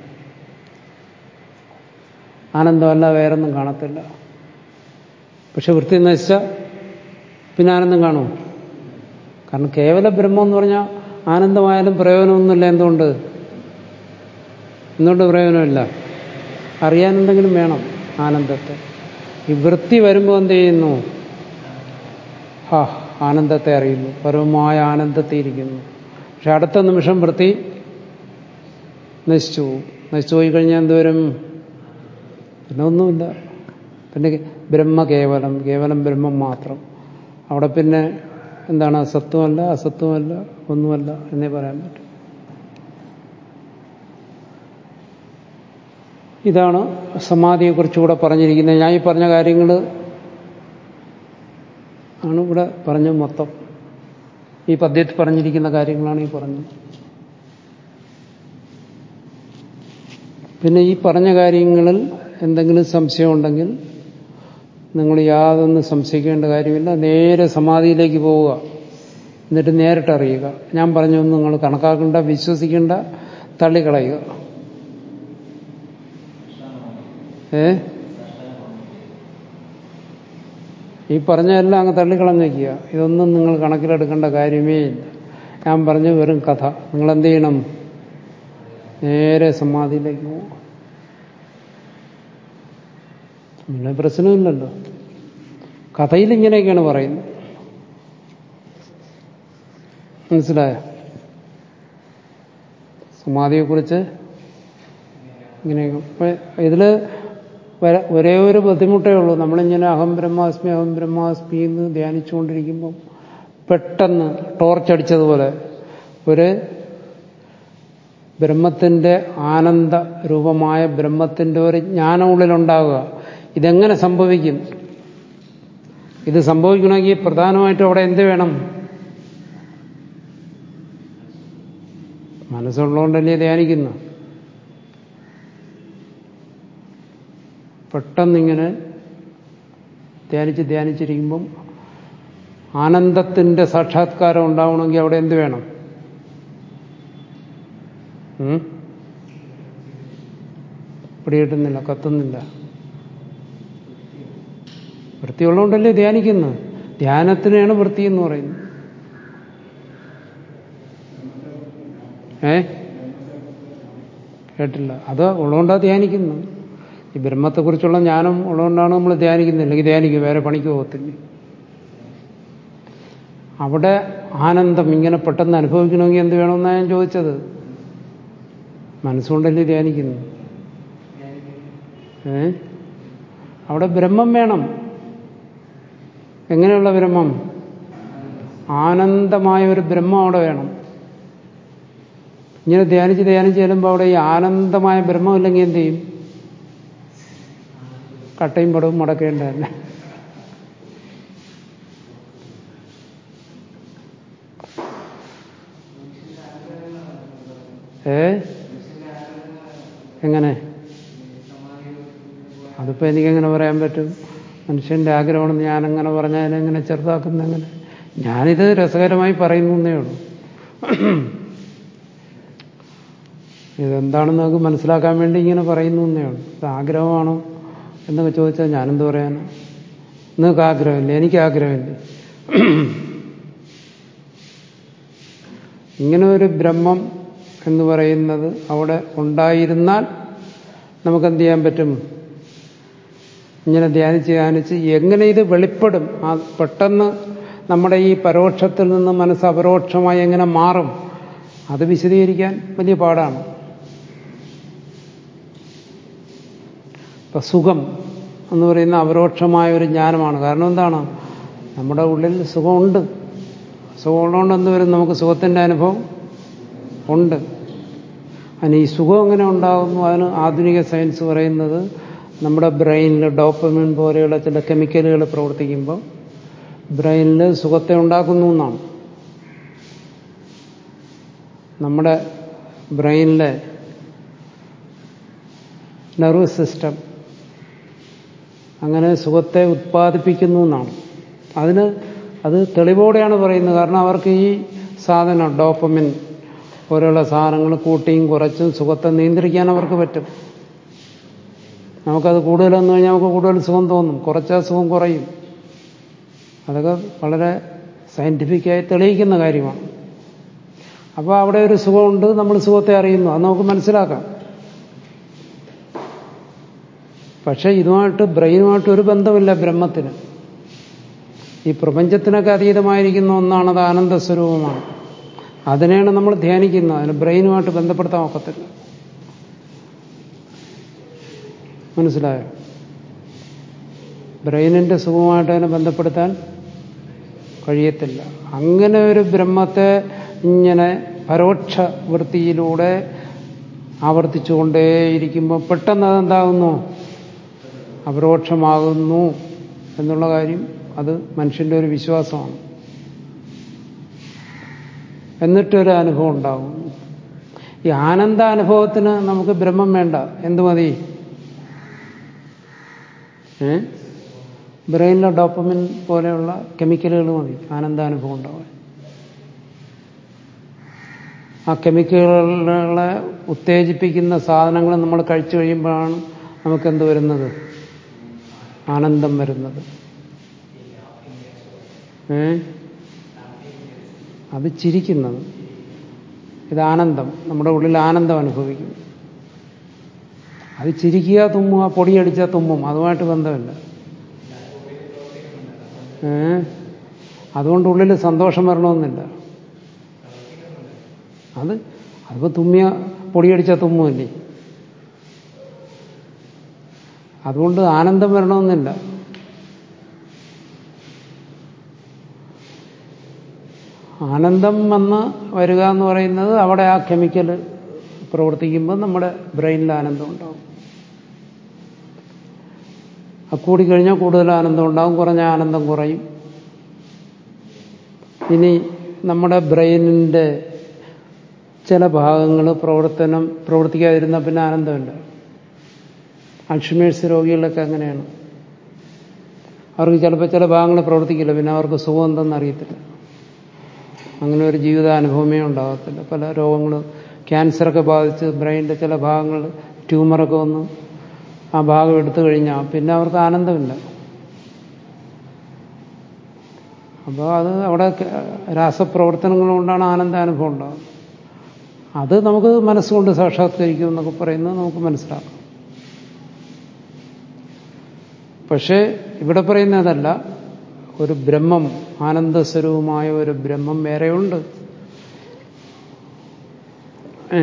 Speaker 1: ആനന്ദമല്ല വേറൊന്നും കാണത്തില്ല പക്ഷെ വൃത്തി നശിച്ച പിന്നെ ആനന്ദം കാണുമോ കാരണം കേവല ബ്രഹ്മം എന്ന് പറഞ്ഞാൽ ആനന്ദമായാലും പ്രയോജനമൊന്നുമില്ല എന്തുകൊണ്ട് എന്തുകൊണ്ട് പ്രയോജനമില്ല അറിയാനെന്തെങ്കിലും വേണം ആനന്ദത്തെ ഈ വൃത്തി വരുമ്പോൾ എന്ത് ചെയ്യുന്നു ഹാ ആനന്ദത്തെ അറിയുന്നു പരമമായ ആനന്ദത്തെ ഇരിക്കുന്നു പക്ഷെ അടുത്ത നിമിഷം വൃത്തി നശിച്ചു പോകും നശിച്ചു പോയി കഴിഞ്ഞാൽ എന്തുവരും പിന്നെ ഒന്നുമില്ല പിന്നെ ബ്രഹ്മ കേവലം കേവലം ബ്രഹ്മം മാത്രം അവിടെ പിന്നെ എന്താണ് സത്വമല്ല അസത്വമല്ല ഒന്നുമല്ല എന്നേ പറയാൻ പറ്റും ഇതാണ് സമാധിയെക്കുറിച്ചുകൂടെ പറഞ്ഞിരിക്കുന്നത് ഞാൻ ഈ പറഞ്ഞ കാര്യങ്ങൾ ആണ് ഇവിടെ പറഞ്ഞ മൊത്തം ഈ പദ്യത്തിൽ പറഞ്ഞിരിക്കുന്ന കാര്യങ്ങളാണ് ഈ പറഞ്ഞത് പിന്നെ ഈ പറഞ്ഞ കാര്യങ്ങളിൽ എന്തെങ്കിലും സംശയമുണ്ടെങ്കിൽ നിങ്ങൾ യാതൊന്നും സംശയിക്കേണ്ട കാര്യമില്ല നേരെ സമാധിയിലേക്ക് പോവുക എന്നിട്ട് നേരിട്ട് അറിയുക ഞാൻ പറഞ്ഞൊന്നും നിങ്ങൾ കണക്കാക്കേണ്ട വിശ്വസിക്കേണ്ട തള്ളിക്കളയുക ഏ ഈ പറഞ്ഞതെല്ലാം അങ്ങ് തള്ളിക്കളഞ്ഞേക്കുക ഇതൊന്നും നിങ്ങൾ കണക്കിലെടുക്കേണ്ട കാര്യമേ ഇല്ല ഞാൻ പറഞ്ഞു വെറും കഥ നിങ്ങൾ എന്ത് ചെയ്യണം നേരെ സമാധിയിലേക്ക് പോകും പിന്നെ പ്രശ്നമില്ലല്ലോ കഥയിൽ ഇങ്ങനെയൊക്കെയാണ് പറയുന്നത് മനസ്സിലായോ സമാധിയെക്കുറിച്ച് ഇങ്ങനെയൊക്കെ ഇതില് ഒരേ ഒരു ബുദ്ധിമുട്ടേ ഉള്ളൂ നമ്മളിങ്ങനെ അഹം ബ്രഹ്മാസ്മി അഹം ബ്രഹ്മാസ്മി എന്ന് ധ്യാനിച്ചുകൊണ്ടിരിക്കുമ്പം പെട്ടെന്ന് ടോർച്ചടിച്ചതുപോലെ ഒരു ബ്രഹ്മത്തിന്റെ ആനന്ദ രൂപമായ ബ്രഹ്മത്തിന്റെ ഒരു ജ്ഞാനം ഉള്ളിലുണ്ടാവുക ഇതെങ്ങനെ സംഭവിക്കും ഇത് സംഭവിക്കണമെങ്കിൽ പ്രധാനമായിട്ടും അവിടെ എന്ത് വേണം മനസ്സുള്ളതുകൊണ്ടല്ലേ ധ്യാനിക്കുന്നു പെട്ടെന്നിങ്ങനെ ധ്യാനിച്ച് ധ്യാനിച്ചിരിക്കുമ്പം ആനന്ദത്തിന്റെ സാക്ഷാത്കാരം ഉണ്ടാവണമെങ്കിൽ അവിടെ എന്ത് വേണം ഉം? പിടികിട്ടുന്നില്ല കത്തുന്നില്ല വൃത്തിയുള്ളതുകൊണ്ടല്ലേ ധ്യാനിക്കുന്നത് ധ്യാനത്തിനെയാണ് വൃത്തി എന്ന് പറയുന്നത് ഏ കേട്ടില്ല അത് ഉള്ളതുകൊണ്ടാ ധ്യാനിക്കുന്നത് ഈ ബ്രഹ്മത്തെക്കുറിച്ചുള്ള ജ്ഞാനം ഉള്ളതുകൊണ്ടാണ് നമ്മൾ ധ്യാനിക്കുന്നത് അല്ലെങ്കിൽ ധ്യാനിക്കും വേറെ പണിക്ക് പോകത്തില്ല അവിടെ ആനന്ദം ഇങ്ങനെ പെട്ടെന്ന് അനുഭവിക്കണമെങ്കിൽ എന്ത് വേണമെന്നാണ് ഞാൻ ചോദിച്ചത് മനസ്സുകൊണ്ടല്ലേ ധ്യാനിക്കുന്നു ഏ അവിടെ ബ്രഹ്മം വേണം എങ്ങനെയുള്ള ബ്രഹ്മം ആനന്ദമായ ഒരു ബ്രഹ്മം അവിടെ വേണം ഇങ്ങനെ ധ്യാനിച്ച് ധ്യാനിച്ച് ചെല്ലുമ്പോൾ അവിടെ ഈ ആനന്ദമായ ബ്രഹ്മം ഇല്ലെങ്കിൽ എന്ത് ചെയ്യും കട്ടയും പടവും മടക്കേണ്ട തന്നെ ഏ എങ്ങനെ അതിപ്പോ എനിക്കെങ്ങനെ പറയാൻ പറ്റും മനുഷ്യന്റെ ആഗ്രഹമാണെന്ന് ഞാനങ്ങനെ പറഞ്ഞാൽ അതിനെങ്ങനെ ചെറുതാക്കുന്ന എങ്ങനെ ഞാനിത് രസകരമായി പറയുന്നേ ഉള്ളൂ ഇതെന്താണെന്ന് നമുക്ക് മനസ്സിലാക്കാൻ വേണ്ടി ഇങ്ങനെ പറയുന്നു എന്നേ ഉള്ളൂ ഇത് ആഗ്രഹമാണോ എന്നൊക്കെ ചോദിച്ചാൽ ഞാനെന്ത് പറയാനാ നിങ്ങൾക്ക് ആഗ്രഹമില്ല എനിക്ക് ആഗ്രഹമില്ല ഇങ്ങനെ ഒരു ബ്രഹ്മം എന്ന് പറയുന്നത് അവിടെ ഉണ്ടായിരുന്നാൽ നമുക്കെന്ത് ചെയ്യാൻ പറ്റും ഇങ്ങനെ ധ്യാനിച്ച് ധ്യാനിച്ച് എങ്ങനെ ഇത് വെളിപ്പെടും ആ പെട്ടെന്ന് നമ്മുടെ ഈ പരോക്ഷത്തിൽ നിന്ന് മനസ്സ് അപരോക്ഷമായി എങ്ങനെ മാറും അത് വിശദീകരിക്കാൻ വലിയ പാടാണ് ഇപ്പൊ സുഖം എന്ന് പറയുന്ന അപരോക്ഷമായ ഒരു ജ്ഞാനമാണ് കാരണം എന്താണ് നമ്മുടെ ഉള്ളിൽ സുഖമുണ്ട് സുഖമുള്ളതുകൊണ്ട് എന്ത് വരും നമുക്ക് സുഖത്തിന്റെ അനുഭവം ഉണ്ട് അതിന് ഈ സുഖം എങ്ങനെ ഉണ്ടാകുന്നു അതിന് ആധുനിക സയൻസ് പറയുന്നത് നമ്മുടെ ബ്രെയിനിൽ ഡോപ്പമിൻ പോലെയുള്ള ചില കെമിക്കലുകൾ പ്രവർത്തിക്കുമ്പോൾ ബ്രെയിനിൽ സുഖത്തെ ഉണ്ടാക്കുന്നു എന്നാണ് നമ്മുടെ ബ്രെയിനിലെ നെർവസ് സിസ്റ്റം അങ്ങനെ സുഖത്തെ ഉത്പാദിപ്പിക്കുന്നു എന്നാണ് അതിന് അത് തെളിവോടെയാണ് പറയുന്നത് കാരണം അവർക്ക് ഈ സാധനം ഡോപ്പമിൻ പോലെയുള്ള സാധനങ്ങൾ കൂട്ടിയും കുറച്ചും സുഖത്തെ നിയന്ത്രിക്കാൻ അവർക്ക് പറ്റും നമുക്കത് കൂടുതൽ വന്നു കഴിഞ്ഞാൽ നമുക്ക് കൂടുതൽ സുഖം തോന്നും കുറച്ചാൽ സുഖം കുറയും അതൊക്കെ വളരെ സയൻറ്റിഫിക്കായി തെളിയിക്കുന്ന കാര്യമാണ് അപ്പോൾ അവിടെ ഒരു സുഖമുണ്ട് നമ്മൾ സുഖത്തെ അറിയുന്നു അത് നമുക്ക് മനസ്സിലാക്കാം പക്ഷെ ഇതുമായിട്ട് ബ്രെയിനുമായിട്ട് ഒരു ബന്ധമില്ല ബ്രഹ്മത്തിന് ഈ പ്രപഞ്ചത്തിനൊക്കെ അതീതമായിരിക്കുന്ന ഒന്നാണ് അത് ആനന്ദ സ്വരൂപമാണ് അതിനെയാണ് നമ്മൾ ധ്യാനിക്കുന്നത് അതിന് ബ്രെയിനുമായിട്ട് ബന്ധപ്പെടുത്താൻ ഒക്കത്തില്ല മനസ്സിലായോ ബ്രെയിനിന്റെ സുഖമായിട്ട് അതിനെ ബന്ധപ്പെടുത്താൻ കഴിയത്തില്ല അങ്ങനെ ഒരു ബ്രഹ്മത്തെ ഇങ്ങനെ പരോക്ഷ വൃത്തിയിലൂടെ ആവർത്തിച്ചുകൊണ്ടേയിരിക്കുമ്പോൾ പെട്ടെന്ന് അതെന്താകുന്നു അപരോക്ഷമാകുന്നു എന്നുള്ള കാര്യം അത് മനുഷ്യന്റെ ഒരു വിശ്വാസമാണ് എന്നിട്ടൊരു അനുഭവം ഉണ്ടാകും ഈ ആനന്ദാനുഭവത്തിന് നമുക്ക് ബ്രഹ്മം വേണ്ട എന്തു മതി ഏ ബ്രെയിനിലെ ഡോപ്പമിൻ പോലെയുള്ള കെമിക്കലുകൾ മതി ആനന്ദാനുഭവം ഉണ്ടാവാൻ ആ കെമിക്കലുകളെ ഉത്തേജിപ്പിക്കുന്ന സാധനങ്ങൾ നമ്മൾ കഴിച്ചു കഴിയുമ്പോഴാണ് നമുക്കെന്ത് വരുന്നത് ആനന്ദം വരുന്നത് ഏ അത് ചിരിക്കുന്നത് ഇത് ആനന്ദം നമ്മുടെ ഉള്ളിൽ ആനന്ദം അനുഭവിക്കും അത് ചിരിക്കുക തുമ്മുക പൊടിയടിച്ചാൽ തുമ്മും അതുമായിട്ട് ബന്ധമില്ല ഏ അതുകൊണ്ട് ഉള്ളിൽ സന്തോഷം വരണമെന്നില്ല അത് അതിപ്പോ തുമ്മിയ പൊടിയടിച്ചാൽ തുമ്മുമല്ലേ അതുകൊണ്ട് ആനന്ദം വരണമെന്നില്ല ആനന്ദം വന്ന് വരിക എന്ന് പറയുന്നത് അവിടെ ആ കെമിക്കൽ പ്രവർത്തിക്കുമ്പോൾ നമ്മുടെ ബ്രെയിനിൽ ആനന്ദം ഉണ്ടാവും ആ കൂടിക്കഴിഞ്ഞാൽ കൂടുതൽ ആനന്ദം ഉണ്ടാകും കുറഞ്ഞ ആനന്ദം കുറയും ഇനി നമ്മുടെ ബ്രെയിനിൻ്റെ ചില ഭാഗങ്ങൾ പ്രവർത്തനം പ്രവർത്തിക്കാതിരുന്നാൽ പിന്നെ ആനന്ദമില്ല അൽഷിമേഴ്സ് രോഗികളൊക്കെ അങ്ങനെയാണ് അവർക്ക് ചിലപ്പോൾ ചില ഭാഗങ്ങൾ പ്രവർത്തിക്കില്ല പിന്നെ അവർക്ക് സുഖം എന്തെന്ന് അറിയത്തില്ല അങ്ങനെ ഒരു ജീവിതാനുഭവമേ ഉണ്ടാകത്തില്ല പല രോഗങ്ങൾ ക്യാൻസറൊക്കെ ബാധിച്ച് ബ്രെയിനിൻ്റെ ചില ഭാഗങ്ങൾ ട്യൂമറൊക്കെ വന്ന് ആ ഭാഗം എടുത്തു കഴിഞ്ഞാൽ പിന്നെ അവർക്ക് ആനന്ദമില്ല അപ്പോൾ അത് അവിടെ രാസപ്രവർത്തനങ്ങൾ കൊണ്ടാണ് ആനന്ദാനുഭവം ഉണ്ടാകുന്നത് അത് നമുക്ക് മനസ്സുകൊണ്ട് സാക്ഷാത്കരിക്കും എന്നൊക്കെ പറയുന്നത് നമുക്ക് മനസ്സിലാക്കാം പക്ഷേ ഇവിടെ പറയുന്നതല്ല ഒരു ബ്രഹ്മം ആനന്ദസ്വരൂപമായ ഒരു ബ്രഹ്മം വേറെയുണ്ട് ഏ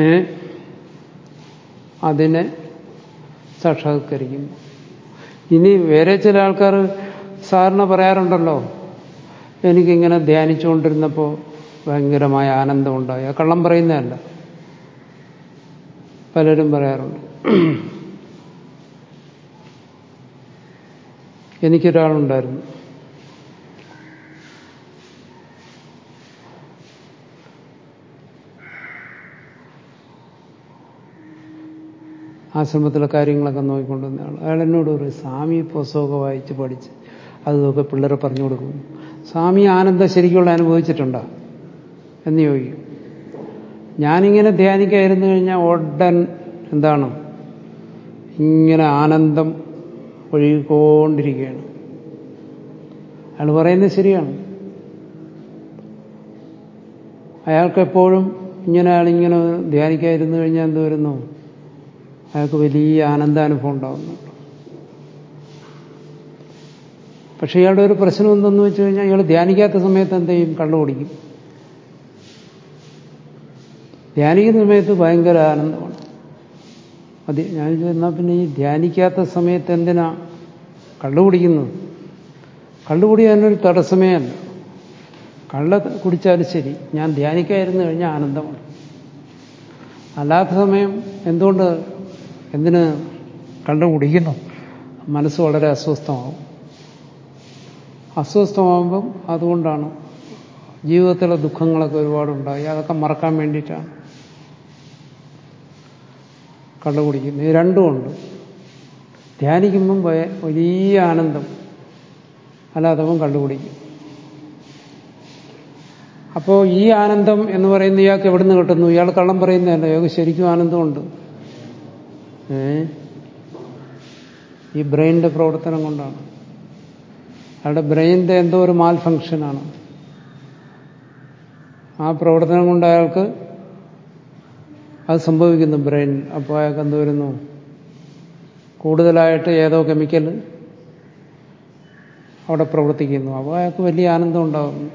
Speaker 1: അതിനെ സാക്ഷാത്കരിക്കുന്നു ഇനി വേറെ ചില ആൾക്കാർ സാറിന് പറയാറുണ്ടല്ലോ എനിക്കിങ്ങനെ ധ്യാനിച്ചുകൊണ്ടിരുന്നപ്പോൾ ഭയങ്കരമായ ആനന്ദമുണ്ടായി ആ കള്ളം പറയുന്നതല്ല പലരും പറയാറുണ്ട് എനിക്കൊരാളുണ്ടായിരുന്നു ആശ്രമത്തിലെ കാര്യങ്ങളൊക്കെ നോക്കിക്കൊണ്ടിരുന്ന ആൾ അയാൾ എന്നോട് പറയും സ്വാമി പുസ്തകമൊക്കെ വായിച്ച് പഠിച്ച് അതൊക്കെ പിള്ളേരെ പറഞ്ഞു കൊടുക്കും സ്വാമി ആനന്ദം ശരിക്കുള്ള അനുഭവിച്ചിട്ടുണ്ടോ എന്ന് ചോദിക്കും ഞാനിങ്ങനെ ധ്യാനിക്കായിരുന്നു കഴിഞ്ഞാൽ ഉടൻ എന്താണ് ഇങ്ങനെ ആനന്ദം ഒഴുകിക്കൊണ്ടിരിക്കുകയാണ് അയാൾ പറയുന്നത് ശരിയാണ് അയാൾക്ക് എപ്പോഴും ഇങ്ങനെ അയാളിങ്ങനെ ധ്യാനിക്കാതിരുന്നു കഴിഞ്ഞാൽ എന്ത് വരുന്നു അയാൾക്ക് വലിയ ആനന്ദാനുഭവം ഉണ്ടാകുന്നുണ്ട് പക്ഷെ ഇയാളുടെ ഒരു പ്രശ്നം എന്തെന്ന് വെച്ച് കഴിഞ്ഞാൽ ഇയാൾ ധ്യാനിക്കാത്ത സമയത്ത് എന്ത് ചെയ്യും കള്ളു കുടിക്കും ധ്യാനിക്കുന്ന സമയത്ത് ഭയങ്കര ആനന്ദമാണ് അത് ഞാൻ എന്നാൽ പിന്നെ ഈ ധ്യാനിക്കാത്ത സമയത്ത് എന്തിനാ കള്ളു കുടിക്കുന്നത് കള്ളുകുടി അതിനൊരു തടസ്സമേ അല്ല കള്ള കുടിച്ചാലും ശരി ഞാൻ ധ്യാനിക്കാതിരുന്നു കഴിഞ്ഞാൽ ആനന്ദമാണ് അല്ലാത്ത സമയം എന്തുകൊണ്ട് എന്തിന് കള്ളു കുടിക്കുന്നു മനസ്സ് വളരെ അസ്വസ്ഥമാവും അസ്വസ്ഥമാകുമ്പം അതുകൊണ്ടാണ് ജീവിതത്തിലെ ദുഃഖങ്ങളൊക്കെ ഒരുപാടുണ്ടായി അതൊക്കെ മറക്കാൻ വേണ്ടിയിട്ടാണ് കള്ളു കുടിക്കുന്നത് ഇത് രണ്ടുമുണ്ട് ധ്യാനിക്കുമ്പം വലിയ ആനന്ദം അല്ലാത്തവൻ കള്ളുകുടിക്കും അപ്പോൾ ഈ ആനന്ദം എന്ന് പറയുന്ന ഇയാൾക്ക് എവിടുന്ന് കിട്ടുന്നു ഇയാൾ കള്ളം പറയുന്നതല്ല ഇയാൾക്ക് ശരിക്കും ആനന്ദമുണ്ട് ഏ ഈ ബ്രെയിനിന്റെ പ്രവർത്തനം കൊണ്ടാണ് അയാളുടെ ബ്രെയിനിന്റെ എന്തോ ഒരു മാൽ ഫങ്ഷനാണ് ആ പ്രവർത്തനം കൊണ്ട് അയാൾക്ക് അത് സംഭവിക്കുന്നു ബ്രെയിൻ അപ്പോൾ അയാൾക്ക് എന്ത് വരുന്നു കൂടുതലായിട്ട് ഏതോ കെമിക്കൽ അവിടെ പ്രവർത്തിക്കുന്നു അപ്പോൾ അയാൾക്ക് വലിയ ആനന്ദം ഉണ്ടാകുന്നു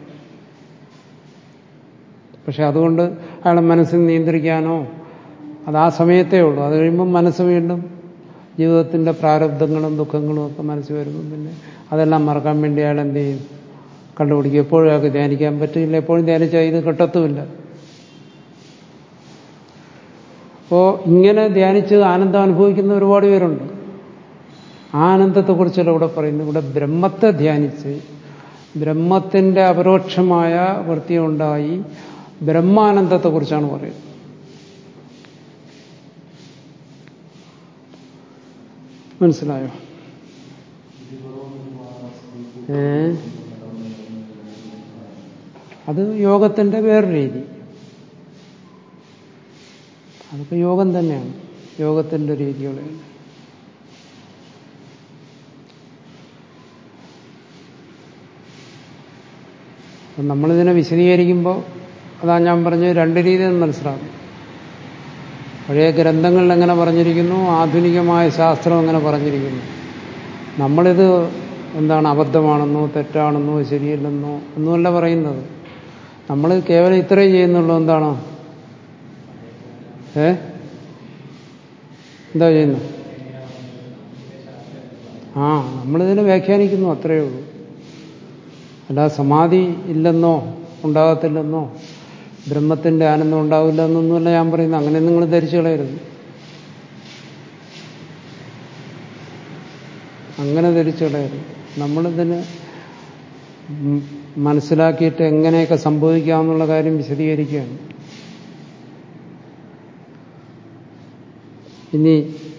Speaker 1: പക്ഷെ അതുകൊണ്ട് അയാളെ മനസ്സിൽ നിയന്ത്രിക്കാനോ അത് ആ സമയത്തേ ഉള്ളൂ അത് കഴിയുമ്പം മനസ്സ് വീണ്ടും ജീവിതത്തിൻ്റെ പ്രാരബ്ധങ്ങളും ദുഃഖങ്ങളും ഒക്കെ മനസ്സിൽ വരുമ്പം പിന്നെ അതെല്ലാം മറക്കാൻ വേണ്ടി അയാൾ എന്ത് ചെയ്യും കണ്ടുപിടിക്കും എപ്പോഴും അയാൾക്ക് ധ്യാനിക്കാൻ പറ്റില്ല എപ്പോഴും ധ്യാനിച്ചാൽ ഇത് കിട്ടത്തുമില്ല അപ്പോൾ ഇങ്ങനെ ധ്യാനിച്ച് ആനന്ദം അനുഭവിക്കുന്ന ഒരുപാട് പേരുണ്ട് ആനന്ദത്തെക്കുറിച്ചല്ല ഇവിടെ പറയുന്നത് ഇവിടെ ബ്രഹ്മത്തെ ധ്യാനിച്ച് ബ്രഹ്മത്തിന്റെ അപരോക്ഷമായ വൃത്തിയുണ്ടായി ബ്രഹ്മാനന്ദത്തെക്കുറിച്ചാണ് പറയുന്നത് മനസ്സിലായോ ഏ അത് യോഗത്തിന്റെ വേറൊരു രീതി അതൊക്കെ യോഗം തന്നെയാണ് യോഗത്തിന്റെ രീതികളാണ് അപ്പം നമ്മളിതിനെ വിശദീകരിക്കുമ്പോൾ അതാ ഞാൻ പറഞ്ഞ രണ്ട് രീതിയിൽ മനസ്സിലാക്കും പഴയ ഗ്രന്ഥങ്ങളിൽ എങ്ങനെ പറഞ്ഞിരിക്കുന്നു ആധുനികമായ ശാസ്ത്രം എങ്ങനെ പറഞ്ഞിരിക്കുന്നു നമ്മളിത് എന്താണ് അബദ്ധമാണെന്നോ തെറ്റാണെന്നോ ശരിയല്ലെന്നോ ഒന്നുമല്ല പറയുന്നത് നമ്മൾ കേവലം ഇത്രയും ചെയ്യുന്നുള്ളൂ എന്താണോ ഏ എന്താ ചെയ്യുന്നു ആ നമ്മളിതിനെ വ്യാഖ്യാനിക്കുന്നു അത്രയേ ഉള്ളൂ അല്ല സമാധി ഇല്ലെന്നോ ഉണ്ടാകത്തില്ലെന്നോ ബ്രഹ്മത്തിന്റെ ആനന്ദം ഉണ്ടാവില്ല എന്നൊന്നുമല്ല ഞാൻ പറയുന്നത് അങ്ങനെ നിങ്ങൾ ധരിച്ചു കളയരുത് അങ്ങനെ ധരിച്ചിടരുത് നമ്മളിതിന് ഉം മനസ്സിലാക്കിയിട്ട് എങ്ങനെയൊക്കെ സംഭവിക്കാമെന്നുള്ള കാര്യം വിശദീകരിക്കുകയാണ് ഇനി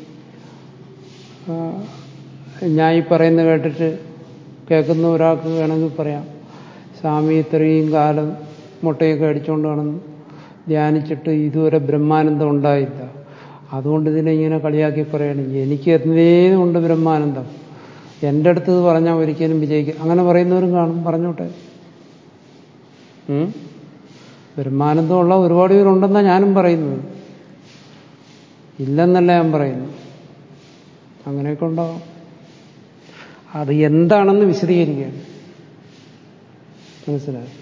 Speaker 1: ആ, ഞാൻ ഈ പറയുന്ന കേട്ടിട്ട് കേൾക്കുന്ന ഒരാൾക്ക് വേണമെങ്കിൽ പറയാം സ്വാമി ഇത്രയും കാലം മുട്ടയൊക്കെ അടിച്ചുകൊണ്ട് നടന്ന് ധ്യാനിച്ചിട്ട് ഇതുവരെ ബ്രഹ്മാനന്ദം ഉണ്ടായില്ല അതുകൊണ്ട് ഇതിനെ ഇങ്ങനെ കളിയാക്കി പറയണം എനിക്ക് എന്നേലും ഉണ്ട് ബ്രഹ്മാനന്ദം എൻ്റെ അടുത്ത് ഇത് പറഞ്ഞാൽ ഒരിക്കലും വിജയിക്കും അങ്ങനെ പറയുന്നവരും കാണും പറഞ്ഞോട്ടെ ഉം? ബ്രഹ്മാനന്ദമുള്ള ഒരുപാട് പേരുണ്ടെന്നാണ് ഞാനും പറയുന്നത് ഇല്ലെന്നല്ല ഞാൻ പറയുന്നു അങ്ങനെയൊക്കെ ഉണ്ടാവും അത് എന്താണെന്ന് വിശദീകരിക്കുകയാണ് മനസ്സിലായി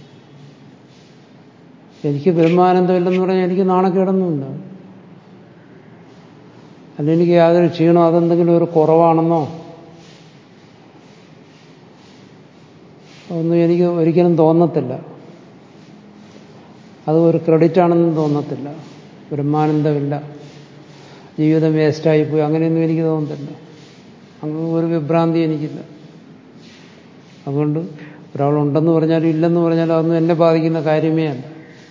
Speaker 1: എനിക്ക് ബ്രഹ്മാനന്ദമില്ലെന്ന് പറഞ്ഞാൽ എനിക്ക് നാണക്കേടൊന്നുമില്ല അല്ല എനിക്ക് യാതൊരു ക്ഷീണോ അതെന്തെങ്കിലും ഒരു കുറവാണെന്നോ ഒന്നും എനിക്ക് ഒരിക്കലും തോന്നത്തില്ല അത് ഒരു ക്രെഡിറ്റ് ആണെന്നും തോന്നത്തില്ല ബ്രഹ്മാനന്ദമില്ല ജീവിതം വേസ്റ്റായിപ്പോയി അങ്ങനെയൊന്നും എനിക്ക് തോന്നത്തില്ല അങ്ങനെ ഒരു വിഭ്രാന്തി എനിക്കില്ല അതുകൊണ്ട് ഒരാളുണ്ടെന്ന് പറഞ്ഞാലും ഇല്ലെന്ന് പറഞ്ഞാലും അതൊന്നും എന്നെ ബാധിക്കുന്ന കാര്യമേ അല്ല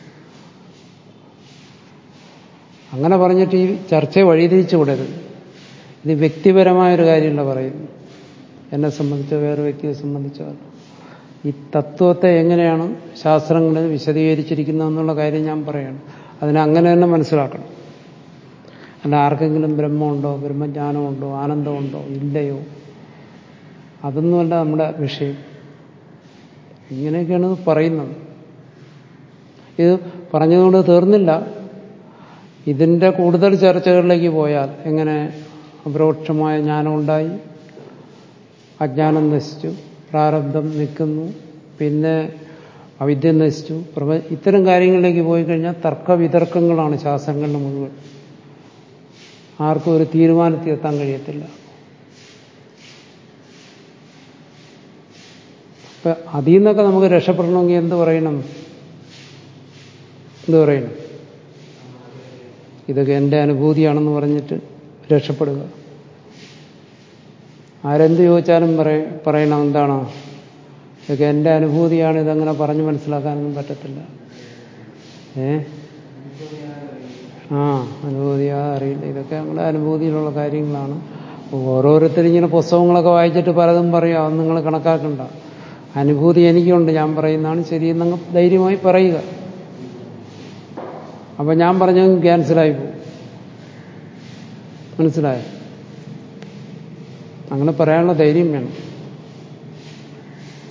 Speaker 1: അങ്ങനെ പറഞ്ഞിട്ട് ഈ ചർച്ചയെ വഴിതിരിച്ചു വിടരുത് ഇത് വ്യക്തിപരമായൊരു കാര്യമല്ല പറയുന്നു എന്നെ സംബന്ധിച്ചോ വേറെ വ്യക്തിയെ സംബന്ധിച്ചോ അല്ല ഈ തത്വത്തെ എങ്ങനെയാണ് ശാസ്ത്രങ്ങളിൽ വിശദീകരിച്ചിരിക്കുന്നതെന്നുള്ള കാര്യം ഞാൻ പറയണം അതിനെ അങ്ങനെ തന്നെ മനസ്സിലാക്കണം അല്ല ആർക്കെങ്കിലും ബ്രഹ്മമുണ്ടോ ബ്രഹ്മജ്ഞാനമുണ്ടോ ആനന്ദമുണ്ടോ ഇല്ലയോ അതൊന്നുമല്ല നമ്മുടെ വിഷയം ഇങ്ങനെയൊക്കെയാണ് ഇത് പറയുന്നത് ഇത് പറഞ്ഞതുകൊണ്ട് തീർന്നില്ല ഇതിൻ്റെ കൂടുതൽ ചർച്ചകളിലേക്ക് പോയാൽ എങ്ങനെ അപരോക്ഷമായ ജ്ഞാനം ഉണ്ടായി അജ്ഞാനം നശിച്ചു പ്രാരബ്ധം നിൽക്കുന്നു പിന്നെ അവിദ്യ നശിച്ചു പ്രപ ഇത്തരം കാര്യങ്ങളിലേക്ക് പോയി കഴിഞ്ഞാൽ തർക്കവിതർക്കങ്ങളാണ് ശാസ്ത്രങ്ങളുടെ മുഴുവൻ ആർക്കും ഒരു തീരുമാനത്തിൽ എത്താൻ കഴിയത്തില്ല അപ്പൊ അതിൽ നിന്നൊക്കെ നമുക്ക് രക്ഷപ്പെടണമെങ്കിൽ എന്ത് പറയണം എന്ത് പറയണം ഇതൊക്കെ എൻ്റെ അനുഭൂതിയാണെന്ന് പറഞ്ഞിട്ട് രക്ഷപ്പെടുക ആരെന്ത് ചോദിച്ചാലും പറയ പറയണം എന്താണോ ഇതൊക്കെ എൻ്റെ അനുഭൂതിയാണ് ഇതങ്ങനെ പറഞ്ഞു മനസ്സിലാക്കാനൊന്നും പറ്റത്തില്ല ഏ ആ അനുഭൂതിയാ അറിയില്ല ഇതൊക്കെ നമ്മുടെ അനുഭൂതിയിലുള്ള കാര്യങ്ങളാണ് ഓരോരുത്തരും ഇങ്ങനെ പുസ്തകങ്ങളൊക്കെ വായിച്ചിട്ട് പലതും പറയും അത് നിങ്ങൾ കണക്കാക്കണ്ട അനുഭൂതി എനിക്കുണ്ട് ഞാൻ പറയുന്നതാണ് ശരിയെന്നങ്ങ് ധൈര്യമായി പറയുക അപ്പൊ ഞാൻ പറഞ്ഞത് ക്യാൻസലായി പോകും മനസ്സിലായോ അങ്ങനെ പറയാനുള്ള ധൈര്യം വേണം